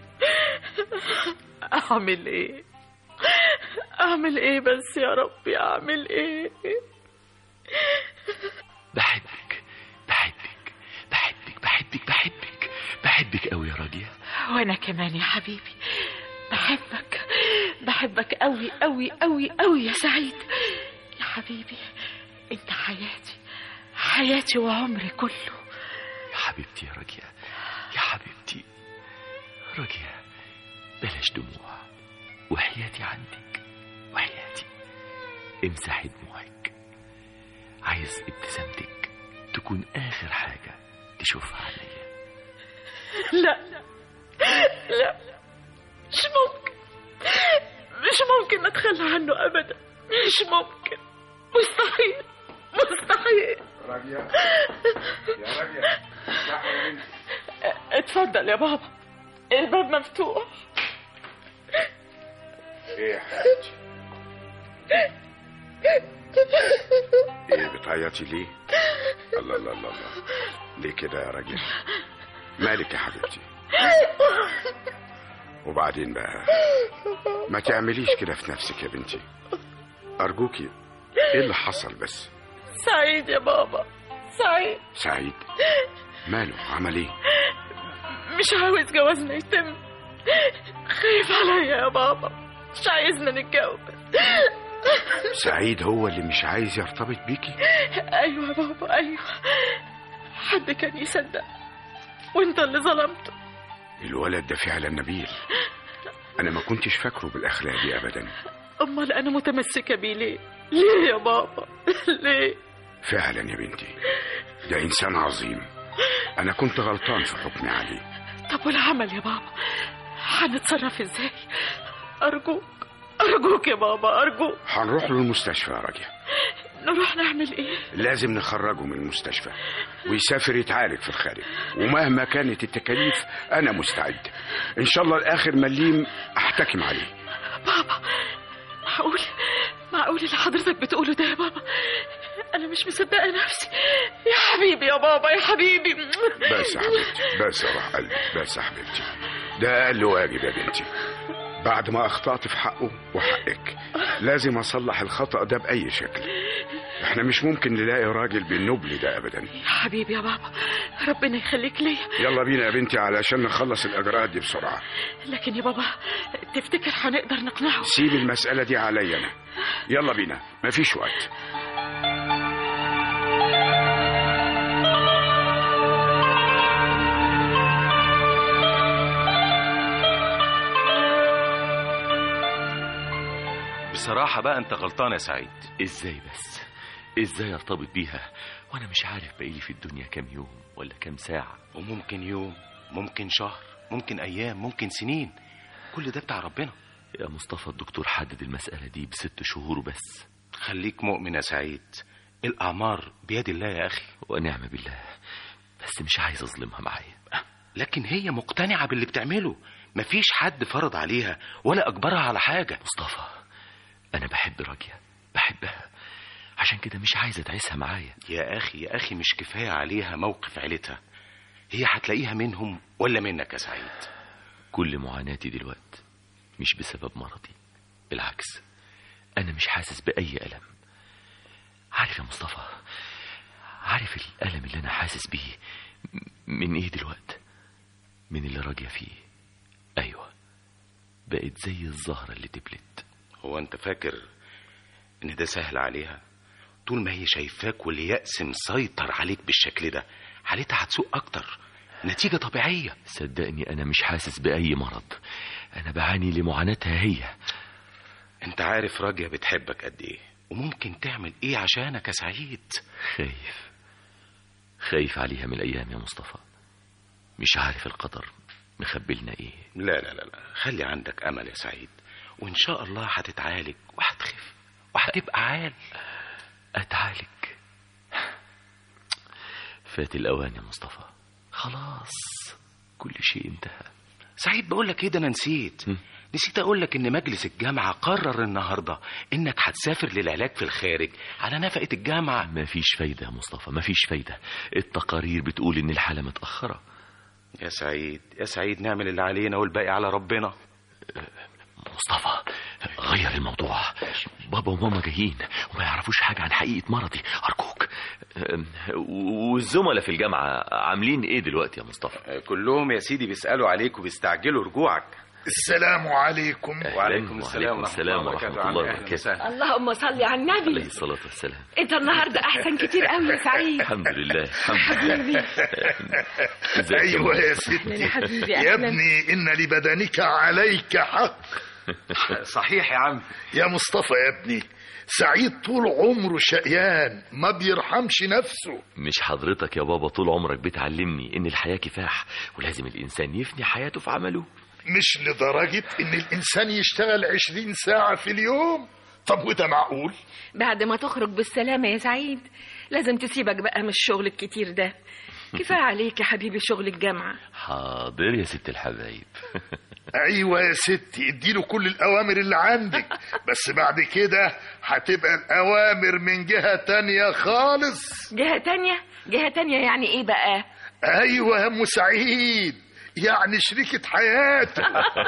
اعمل ايه اعمل ايه بس يا ربي اعمل ايه بحبك بحبك بحبك بحبك بحبك بحبك قوي يا راجية وانا كمان يا حبيبي بحبك بحبك قوي قوي قوي قوي يا سعيد يا حبيبي انت حياتي حياتي وعمري كله يا حبيبتي يا راجية يا حبيبتي راجية بلاش دموع وحياتي عندك وحياتي امسحي دموعك عايز ابتسامتك تكون آخر حاجة تشوفها عليا لا لا مش ممكن مش ممكن اتخلى عنه ابدا مش ممكن مستحيل مستحيل راجية يا راجية صح يا بنتي اتفضل يا بابا الباب مفتوح ايه يا حبيبتي ايه بتعيطي ليه الله الله الله الله ليه كده يا راجل مالك يا حبيبتي وبعدين بقى ما تعمليش كده في نفسك يا بنتي ارجوكي ايه اللي حصل بس سعيد يا بابا سعيد سعيد ماله عمل ايه مش عاوز جوازنا يتم خايف عليا يا بابا مش عايزنا نتجوز سعيد هو اللي مش عايز يرتبط بيكي ايوه يا بابا ايوه حد كان يصدق وانت اللي ظلمته الولد ده فعلا نبيل انا ما كنتش فاكره بالاخلاق دي ابدا امال انا متمسكه بيه ليه ليه يا بابا ليه فعلا يا بنتي ده انسان عظيم انا كنت غلطان في حكمي عليه طب والعمل يا بابا هنتصرف ازاي ارجوك ارجوك يا بابا ارجوك هنروح له المستشفى يا راجل نروح نعمل ايه لازم نخرجه من المستشفى ويسافر يتعالج في الخارج ومهما كانت التكاليف انا مستعد ان شاء الله لاخر مليم احتكم عليه بابا معقول معقول اللي حضرتك بتقوله ده يا بابا انا مش مصدقه نفسي يا حبيبي يا بابا يا حبيبي بس يا حبيبتي بس يا روح قلبي بس يا حبيبتي ده اقل واجب يا بنتي بعد ما اخطأت في حقه وحقك لازم اصلح الخطأ ده بأي شكل احنا مش ممكن نلاقي راجل بالنبل ده ابدا يا حبيبي يا بابا ربنا يخليك ليا يلا بينا يا بنتي علشان نخلص الاجراءات دي بسرعة لكن يا بابا تفتكر هنقدر نقنعه سيب المسألة دي عليا انا يلا بينا مفيش وقت بصراحة بقى انت غلطان يا سعيد ازاي بس ازاي ارتبط بيها وانا مش عارف بقيلي في الدنيا كام يوم ولا كام ساعة وممكن يوم ممكن شهر ممكن ايام ممكن سنين كل ده بتاع ربنا يا مصطفى الدكتور حدد المسألة دي بست شهور بس خليك مؤمن يا سعيد الأعمار بيد الله يا أخي ونعم بالله بس مش عايز أظلمها معايا لكن هي مقتنعة باللي بتعمله مفيش حد فرض عليها ولا أجبرها على حاجة مصطفى أنا بحب راجية بحبها عشان كده مش عايز أدعسها معايا يا أخي يا أخي مش كفاية عليها موقف عيلتها هي هتلاقيها منهم ولا منك يا سعيد كل معاناتي دلوقتي مش بسبب مرضي بالعكس أنا مش حاسس بأي ألم عارف يا مصطفى عارف الألم اللي أنا حاسس بيه من إيه دلوقتي من اللي راجية فيه أيوة بقت زي الزهرة اللي دبلت هو أنت فاكر إن ده سهل عليها طول ما هي شايفاك واليأس مسيطر عليك بالشكل ده حالتها هتسوء أكتر نتيجة طبيعية صدقني أنا مش حاسس بأي مرض أنا بعاني لمعاناتها هي أنت عارف راجية بتحبك قد إيه وممكن تعمل إيه عشانك يا سعيد خايف خايف عليها من الأيام يا مصطفى مش عارف القدر مخبلنا إيه لا لا لا لا خلي عندك أمل يا سعيد وإن شاء الله هتتعالج وهتخف وهتبقى عال أتعالج فات الأوان يا مصطفى خلاص كل شيء انتهى سعيد بقول لك ايه ده انا نسيت نسيت اقول لك ان مجلس الجامعه قرر النهارده انك هتسافر للعلاج في الخارج على نفقه الجامعه مفيش فايده يا مصطفى مفيش فايده التقارير بتقول ان الحاله متاخره يا سعيد يا سعيد نعمل اللي علينا والباقي على ربنا مصطفى غير الموضوع بابا وماما جايين وما يعرفوش حاجة عن حقيقة مرضي أرجوك أم، والزملاء في الجامعة عاملين إيه دلوقتي يا مصطفى كلهم يا سيدي بيسالوا عليك وبيستعجلوا رجوعك السلام عليكم وعليكم السلام ورحمة السلام الله ورحمة وبركاته. الله أهلا وبركاته وسهلا. اللهم صل على النبي عليه الصلاة والسلام انت النهارده احسن كتير قوي يا سعيد الحمد لله الحمد لله ازيك ايوه يا ماما؟ ستي يا حبيبي، يا أهلاً. ابني ان لبدنك عليك حق صحيح يا عم يا مصطفى يا ابني سعيد طول عمره شقيان ما بيرحمش نفسه مش حضرتك يا بابا طول عمرك بتعلمني إن الحياة كفاح ولازم الإنسان يفني حياته في عمله مش لدرجة ان الانسان يشتغل عشرين ساعة في اليوم طب وده معقول بعد ما تخرج بالسلامة يا سعيد لازم تسيبك بقى من الشغل الكتير ده كفاية عليك يا حبيبي شغل الجامعة حاضر يا ست الحبايب ايوه يا ستي اديله كل الاوامر اللي عندك بس بعد كده هتبقى الاوامر من جهة تانية خالص جهة تانية جهة تانية يعني ايه بقى ايوه يا ام سعيد يعني شريكة حياته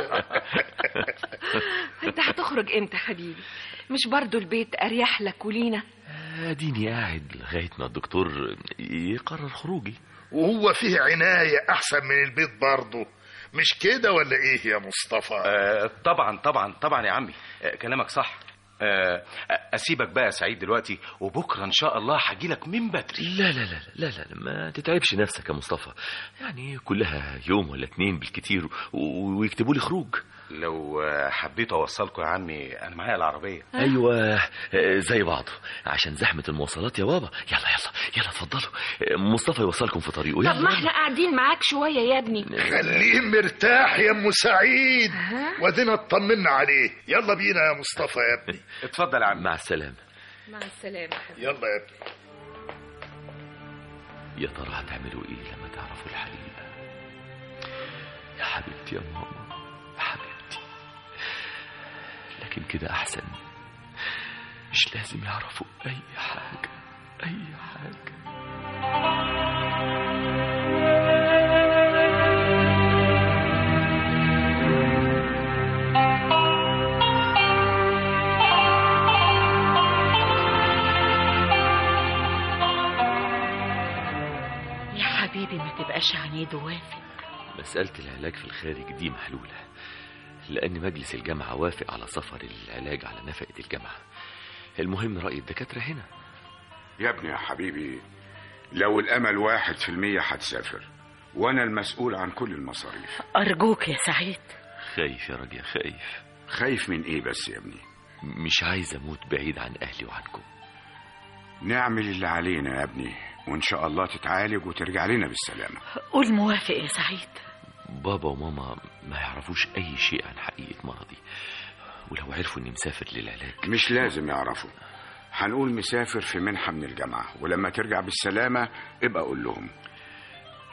انت هتخرج امتى حبيبي مش برضو البيت اريح لك ولينا اديني قاعد لغاية ما الدكتور يقرر خروجي وهو فيه عناية احسن من البيت برضه مش كده ولا ايه يا مصطفى آه طبعا طبعا طبعا يا عمي آه كلامك صح آه اسيبك بقى يا سعيد دلوقتي وبكره ان شاء الله هجيلك من بدري لا لا لا لا لا, لا ما تتعبش نفسك يا مصطفى يعني كلها يوم ولا اتنين بالكتير و- ويكتبوا لي خروج لو آه، حبيت اوصلكم يا عمي انا معايا العربيه ايوه آه، زي بعض عشان زحمه المواصلات يا بابا يلا يلا يلا اتفضلوا آه، مصطفى يوصلكم في طريقه طب ما يلا احنا قاعدين معاك شوية يا ابني خليه مرتاح يا ام سعيد وادينا اطمنا عليه يلا بينا يا مصطفى يا ابني اتفضل يا عم مع السلامه مع السلامة يلا يا ابني يا ترى هتعملوا ايه لما تعرفوا الحقيقه يا حبيبتي يا ماما يا حبيبتي لكن كده احسن مش لازم يعرفوا اي حاجه اي حاجه يا حبيبي ما تبقاش عنيد ووافق مسألة العلاج في الخارج دي محلولة لأن مجلس الجامعة وافق على سفر العلاج على نفقة الجامعة المهم رأي الدكاترة هنا يا ابني يا حبيبي لو الامل واحد في المية هتسافر وانا المسؤول عن كل المصاريف أرجوك يا سعيد خايف يا راجل خايف خايف من ايه بس يا ابني مش عايز أموت بعيد عن أهلي وعنكم نعمل اللي علينا يا ابني وان شاء الله تتعالج وترجع لنا بالسلامة قول موافق يا سعيد بابا وماما ما يعرفوش أي شيء عن حقيقة مرضي ولو عرفوا إني مسافر للعلاج مش لازم يعرفوا هنقول مسافر في منحة من الجامعة ولما ترجع بالسلامة ابقى قول لهم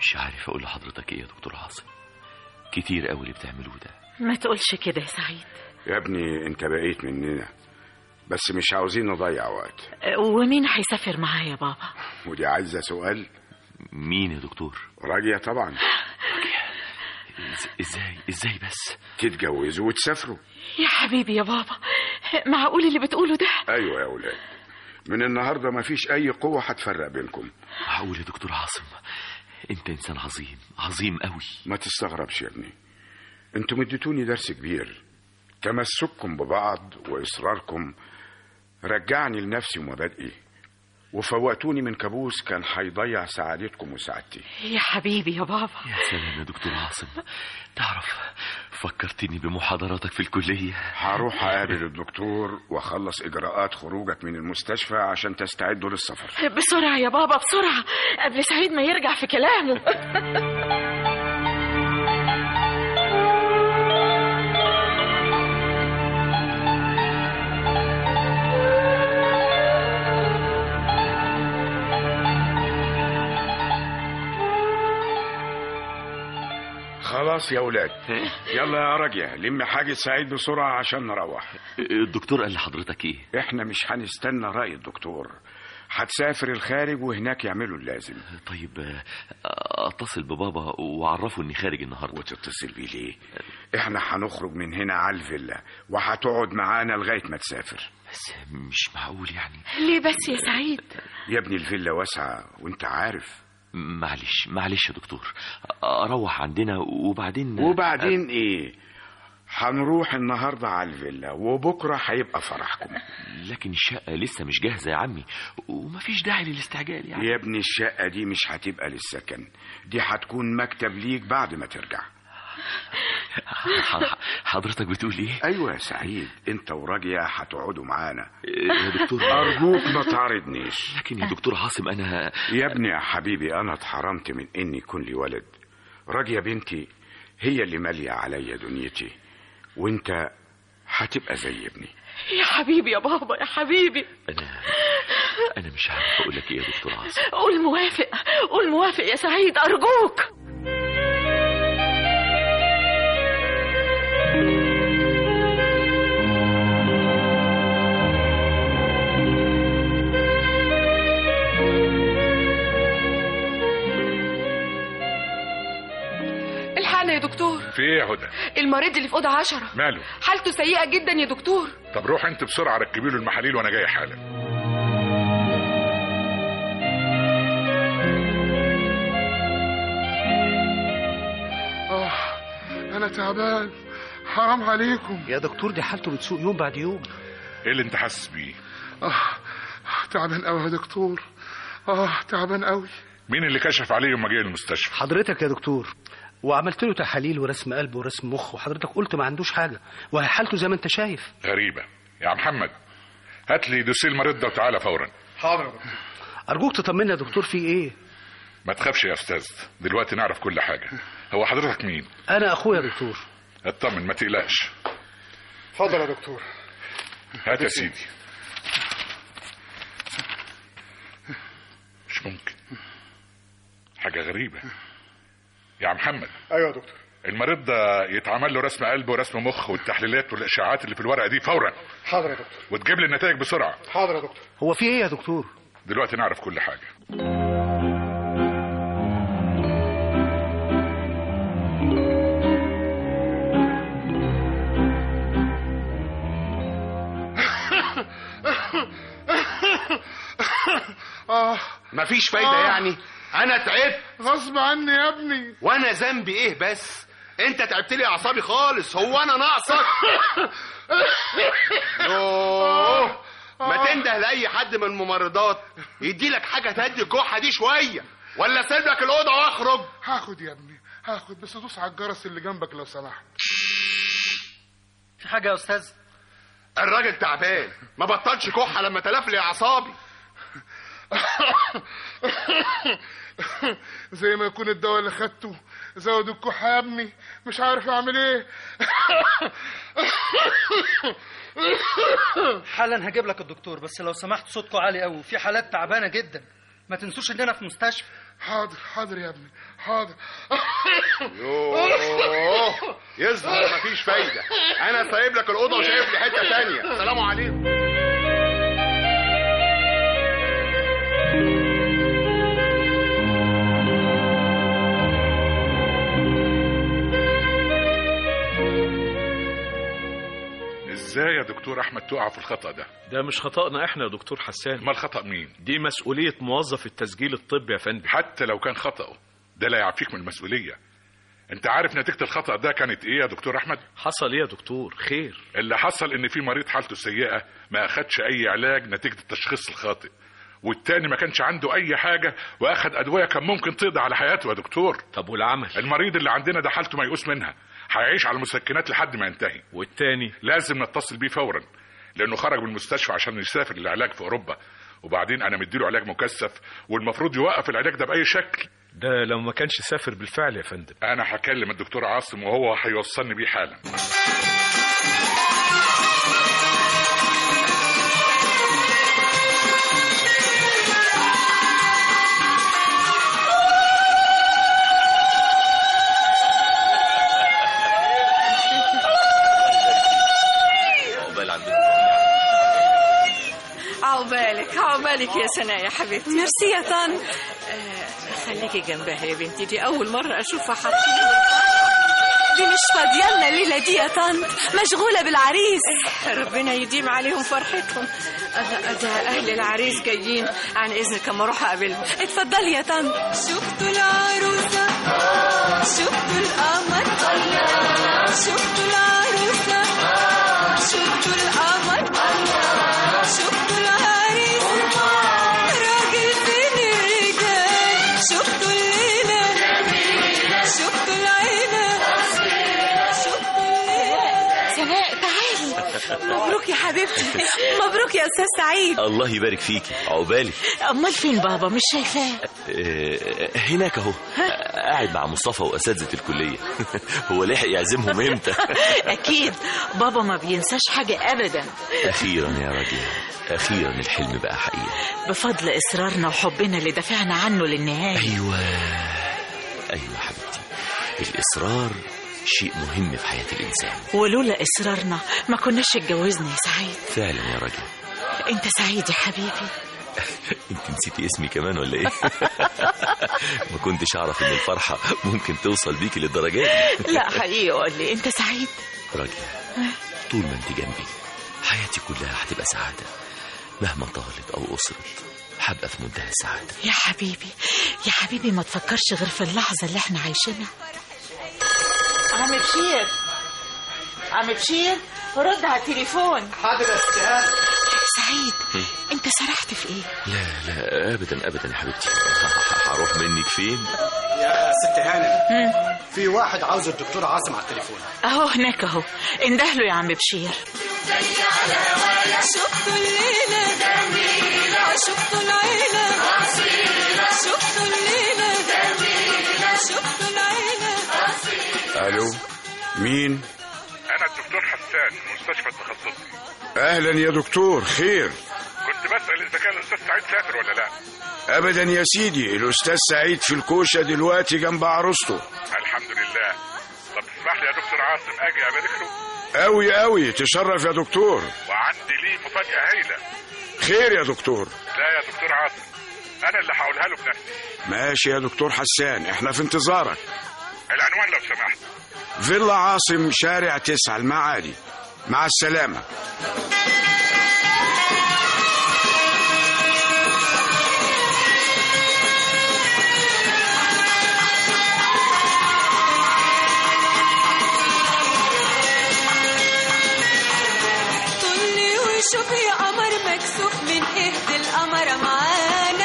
مش عارف اقول لحضرتك ايه يا دكتور عاصم كتير قوي اللي بتعملوه ده ما تقولش كده يا سعيد يا ابني انت بقيت مننا بس مش عاوزين نضيع وقت ومين هيسافر معايا يا بابا ودي عايزة سؤال مين يا دكتور راجية طبعا إز- ازاي ازاي بس تتجوزوا وتسافروا يا حبيبي يا بابا معقول اللي بتقوله ده ايوه يا اولاد من النهارده مفيش اي قوه هتفرق بينكم معقول يا دكتور عاصم انت انسان عظيم عظيم قوي ما تستغربش يا ابني انتم اديتوني درس كبير تمسككم ببعض واصراركم رجعني لنفسي ومبادئي وفوقتوني من كابوس كان هيضيع سعادتكم وسعادتي يا حبيبي يا بابا يا سلام يا دكتور عاصم تعرف فكرتني بمحاضراتك في الكلية هروح اقابل الدكتور واخلص اجراءات خروجك من المستشفى عشان تستعدوا للسفر بسرعة يا بابا بسرعة قبل سعيد ما يرجع في كلامه خلاص يا اولاد يلا يا راجع لم حاجة سعيد بسرعة عشان نروح الدكتور قال لحضرتك ايه احنا مش هنستنى رأي الدكتور هتسافر الخارج وهناك يعملوا اللازم طيب آه، اتصل ببابا واعرفه اني خارج النهارده وتتصل بيه ليه احنا هنخرج من هنا على الفيلا وهتقعد معانا لغاية ما تسافر بس مش معقول يعني ليه بس يا سعيد يا ابني الفيلا واسعة وانت عارف معلش معلش يا دكتور اروح عندنا وبعدين وبعدين ايه هنروح النهاردة على الفيلا وبكرة هيبقى فرحكم لكن الشقة لسه مش جاهزة يا عمي ومفيش داعي للاستعجال يعني يا ابني الشقة دي مش هتبقى للسكن دي هتكون مكتب ليك بعد ما ترجع ح- حضرتك بتقول ايه ايوه يا سعيد انت وراجية هتقعدوا معانا يا دكتور ارجوك ما تعرضنيش لكن يا دكتور عاصم انا يا ابني يا حبيبي انا اتحرمت من اني يكون لي ولد راجية بنتي هي اللي مالية عليا دنيتي وانت هتبقى زي ابني يا حبيبي يا بابا يا حبيبي انا انا مش عارف اقول لك ايه يا دكتور عاصم قول موافق قول موافق يا سعيد أرجوك الحقنا يا دكتور في ايه يا هدى المريض اللي في اوضه عشرة ماله حالته سيئه جدا يا دكتور طب روح انت بسرعه ركبي له المحاليل وانا جاي حالا آه أنا تعبان حرام عليكم يا دكتور دي حالته بتسوء يوم بعد يوم ايه اللي انت حاسس بيه آه تعبان قوي يا دكتور آه تعبان قوي مين اللي كشف عليه يوم ما جه المستشفى حضرتك يا دكتور وعملت له تحاليل ورسم قلب ورسم مخ وحضرتك قلت ما عندوش حاجه وهي حالته زي ما انت شايف غريبه يا عم محمد هات لي دوسيه المريض ده وتعالى فورا حاضر يا دكتور ارجوك تطمنا يا دكتور في ايه ما تخافش يا استاذ دلوقتي نعرف كل حاجه هو حضرتك مين انا اخويا يا دكتور اطمن ما تقلقش اتفضل يا دكتور هات يا سيدي مش ممكن حاجه غريبه يا عم محمد أيوة يا دكتور المريض ده يتعمل له رسم قلب ورسم مخ والتحليلات والاشعاعات اللي في الورقه دي فورا حاضر يا دكتور وتجيب لي النتائج بسرعه حاضر يا دكتور هو في ايه يا دكتور دلوقتي نعرف كل حاجه آه مفيش فايدة آه. يعني أنا تعبت غصب عني يا ابني وأنا ذنبي إيه بس أنت تعبت لي أعصابي خالص هو أنا ناقصك يوه ما تنده لأي حد من الممرضات يدي لك حاجة تهدي الكحة دي شوية ولا اسيب لك الأوضة وأخرج هاخد يا ابني هاخد بس دوس على الجرس اللي جنبك لو سمحت في حاجه يا استاذ الراجل تعبان ما بطلش كحة لما تلف لي أعصابي زي ما يكون الدواء اللي خدته زود الكحة يا ابني مش عارف اعمل ايه حالا هجيب لك الدكتور بس لو سمحت صوتكم عالي قوي في حالات تعبانه جدا ما تنسوش اننا في مستشفى حاضر حاضر يا ابني حاضر يوه يظهر مفيش فايدة أنا سايب لك الأوضة وشايف لي حتة تانية سلام عليكم ازاي يا دكتور احمد تقع في الخطا ده ده مش خطأنا احنا يا دكتور حسان امال خطا مين دي مسؤولية موظف التسجيل الطبي يا فندم حتى لو كان خطأه ده لا يعفيك من المسؤوليه انت عارف نتيجه الخطا ده كانت ايه يا دكتور احمد حصل ايه يا دكتور خير اللي حصل ان في مريض حالته سيئه ما اخدش اي علاج نتيجه التشخيص الخاطئ والتاني ما كانش عنده اي حاجه واخد ادويه كان ممكن تقضي على حياته يا دكتور طب والعمل المريض اللي عندنا ده حالته ميؤوس منها هيعيش على المسكنات لحد ما ينتهي والتاني لازم نتصل بيه فورا لانه خرج من المستشفى عشان يسافر للعلاج في اوروبا وبعدين انا مديله علاج مكثف والمفروض يوقف العلاج ده باي شكل ده لو ما كانش سافر بالفعل يا فندم انا هكلم الدكتور عاصم وهو هيوصلني بيه حالا عقبال عندكم عقبالك عقبالك يا سناء يا حبيبتي ميرسي يا طن خليكي جنبها يا بنتي دي أول مرة أشوفها حاطين دي مش فاضيه لنا الليله دي يا طن مشغوله بالعريس ربنا يديم عليهم فرحتهم أه- ده أهل العريس جايين عن إذنك أما أروح أقابلهم اتفضلي يا طن شفتوا العروسه شفتوا القمر شفتوا العروسه شفتوا القمر شفتوا العريس راجل فين الرجال شفتوا الليله شفتوا العيله شفتوا الليله سناء تعالي مبروك يا حبيبتي مبروك يا استاذ سعيد الله يبارك فيكي عقبالي امال فين بابا مش شايفاه آه، هناك اهو قاعد مع مصطفى واساتذه الكليه هو لحق يعزمهم امتى اكيد بابا ما بينساش حاجه ابدا اخيرا يا راجل اخيرا الحلم بقى حقيقه بفضل اصرارنا وحبنا اللي دافعنا عنه للنهايه ايوه ايوه حبيبتي الاصرار شيء مهم في حياه الانسان ولولا اصرارنا ما كناش اتجوزنا يا سعيد فعلا يا راجل انت سعيد يا حبيبي انت نسيتي اسمي كمان ولا ايه ما كنتش اعرف ان الفرحه ممكن توصل بيكي للدرجات دي لا حقيقي قول لي انت سعيد راجل طول ما انت جنبي حياتي كلها هتبقى سعاده مهما طالت او قصرت هبقى في منتهى السعاده يا حبيبي يا حبيبي ما تفكرش غير في اللحظه اللي احنا عايشينها عم بشير عم بشير رد على التليفون حاضر يا استاذ سعيد انت سرحت في ايه لا لا ابدا ابدا يا حبيبتي هروح منك فين يا ست هانم في واحد عاوز الدكتور عاصم على التليفون اهو هناك اهو اندهله يا عم بشير شفتوا الليلة جميلة شفتوا العيلة أصيلة شفتوا الليلة جميلة شفتوا العيلة الو مين انا الدكتور حسان من مستشفى التخصصي اهلا يا دكتور خير كنت بسال اذا كان الاستاذ سعيد سافر ولا لا ابدا يا سيدي الاستاذ سعيد في الكوشه دلوقتي جنب عروسته الحمد لله طب تسمح لي يا دكتور عاصم اجي ابارك له قوي قوي تشرف يا دكتور وعندي ليه مفاجاه هايله خير يا دكتور لا يا دكتور عاصم انا اللي هقولها له بنفسي ماشي يا دكتور حسان احنا في انتظارك العنوان لو سمحت فيلا عاصم شارع تسعة المعادي مع السلامة طلي وشوف يا قمر مكسوف من اهد القمر معانا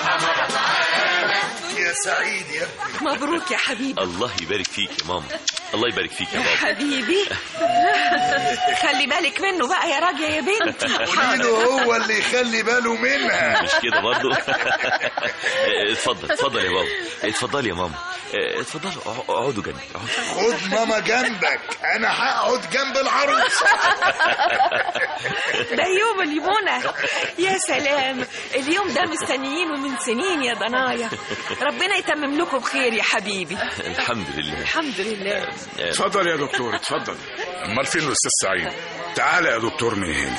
يا سعيد يا ابني مبروك يا حبيبي الله يبارك فيك يا ماما الله يبارك فيك يا بابا حبيبي خلي بالك منه بقى يا راجع يا بنتي قوليله هو اللي يخلي باله منها مش كده برضو اتفضل اتفضل يا بابا اتفضل يا ماما اتفضلوا اقع- اقعدوا جنبي اقعدوا. خد ماما جنبك انا هقعد جنب العروس ده يوم الليمونة يا سلام اليوم ده مستنيينه من سنين يا ضنايا ربنا يتمم لكم خير يا حبيبي الحمد لله الحمد لله اتفضل يا دكتور اتفضل امال فين الاستاذ سعيد تعالى يا دكتور من هنا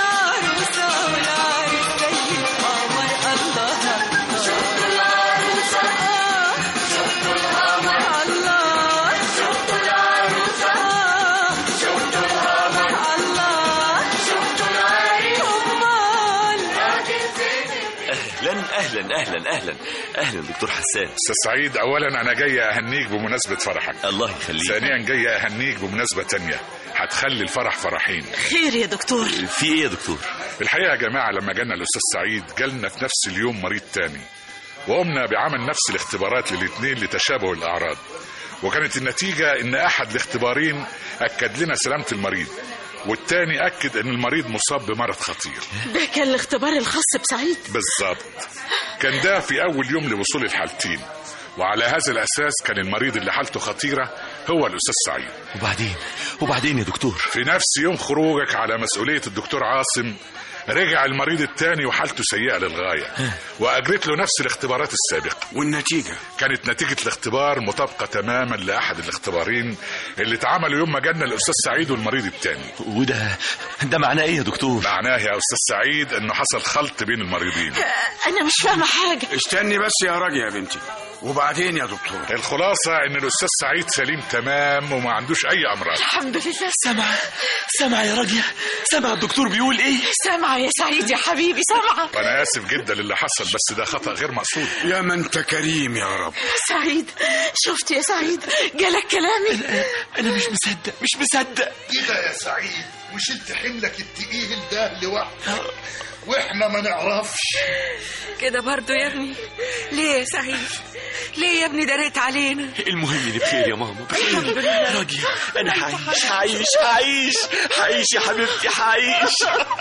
اهلا اهلا اهلا اهلا اهلا دكتور حسان استاذ سعيد اولا انا جاي اهنيك بمناسبه فرحك الله يخليك ثانيا جاي اهنيك بمناسبه تانية هتخلي الفرح فرحين خير يا دكتور في ايه يا دكتور الحقيقه يا جماعه لما جانا الاستاذ سعيد جالنا في نفس اليوم مريض تاني وقمنا بعمل نفس الاختبارات للاثنين لتشابه الاعراض وكانت النتيجه ان احد الاختبارين اكد لنا سلامه المريض والتاني اكد ان المريض مصاب بمرض خطير ده كان الاختبار الخاص بسعيد بالظبط كان ده في اول يوم لوصول الحالتين وعلى هذا الاساس كان المريض اللي حالته خطيره هو الاستاذ سعيد وبعدين وبعدين يا دكتور في نفس يوم خروجك على مسؤوليه الدكتور عاصم رجع المريض التاني وحالته سيئه للغايه واجريت له نفس الاختبارات السابقه والنتيجه كانت نتيجه الاختبار مطابقه تماما لاحد الاختبارين اللي اتعملوا يوم ما جالنا الاستاذ سعيد والمريض التاني وده ده معناه ايه يا دكتور معناه يا استاذ سعيد انه حصل خلط بين المريضين انا مش فاهمه حاجه استني بس يا راجل يا بنتي وبعدين يا دكتور الخلاصه ان الاستاذ سعيد سليم تمام وما عندوش اي امراض الحمد لله سامع سامع يا راجل سامع الدكتور بيقول ايه سامعه يا سعيد يا حبيبي سامعه انا اسف جدا للي حصل بس ده خطا غير مقصود يا ما انت كريم يا رب سعيد شفت يا سعيد جالك كلامي انا مش مصدق مش مصدق كده يا سعيد مش انت حملك التقيل ده لوحدك واحنا ما نعرفش كده برضو يا ابني ليه يا سعيد ليه يا ابني دريت علينا المهم اني بخير يا ماما الحمد بخير لله. راجل انا هعيش هعيش هعيش هعيش يا حبيبتي هعيش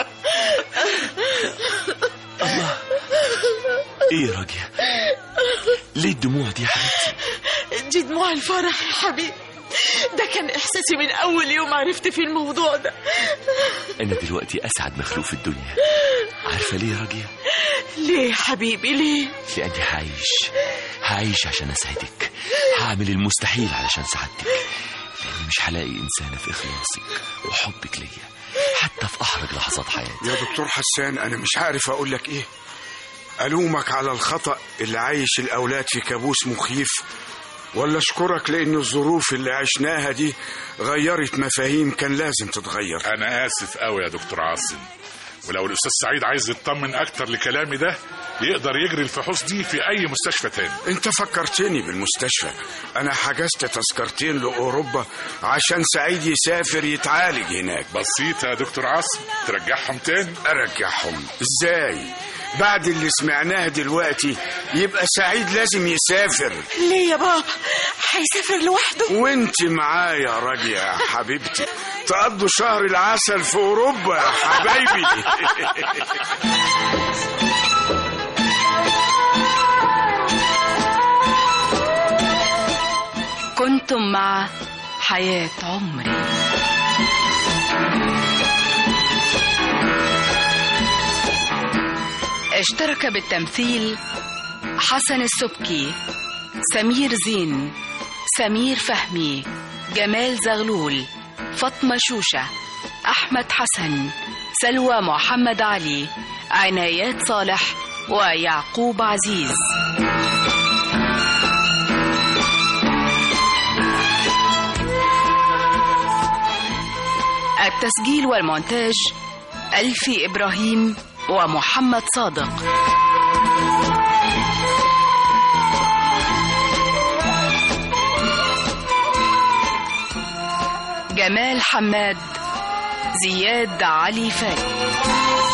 الله ايه يا راجل ليه الدموع دي يا حبيبتي دي دموع الفرح يا حبيبي ده كان احساسي من اول يوم عرفت فيه الموضوع ده انا دلوقتي اسعد مخلوق في الدنيا عارفه ليه يا راجل ليه يا حبيبي ليه لاني هعيش هعيش عشان اسعدك هعمل المستحيل علشان سعادتك لاني مش هلاقي انسانه في اخلاصك وحبك ليا حتى في احرج لحظات حياتي يا دكتور حسان انا مش عارف اقول لك ايه الومك على الخطا اللي عايش الاولاد في كابوس مخيف ولا اشكرك لان الظروف اللي عشناها دي غيرت مفاهيم كان لازم تتغير انا اسف قوي يا دكتور عاصم ولو الاستاذ سعيد عايز يطمن اكتر لكلامي ده يقدر يجري الفحوص دي في اي مستشفى تاني انت فكرتني بالمستشفى انا حجزت تذكرتين لاوروبا عشان سعيد يسافر يتعالج هناك بسيطة يا دكتور عاصم ترجعهم تاني ارجعهم ازاي بعد اللي سمعناه دلوقتي يبقى سعيد لازم يسافر ليه يا بابا هيسافر لوحده وانت معايا يا راجل يا حبيبتي تقضوا شهر العسل في اوروبا يا حبايبي كنتم مع حياة عمري اشترك بالتمثيل حسن السبكي سمير زين سمير فهمي جمال زغلول فاطمة شوشة أحمد حسن سلوى محمد علي عنايات صالح ويعقوب عزيز التسجيل والمونتاج ألفي إبراهيم ومحمد صادق جمال حماد زياد علي فاي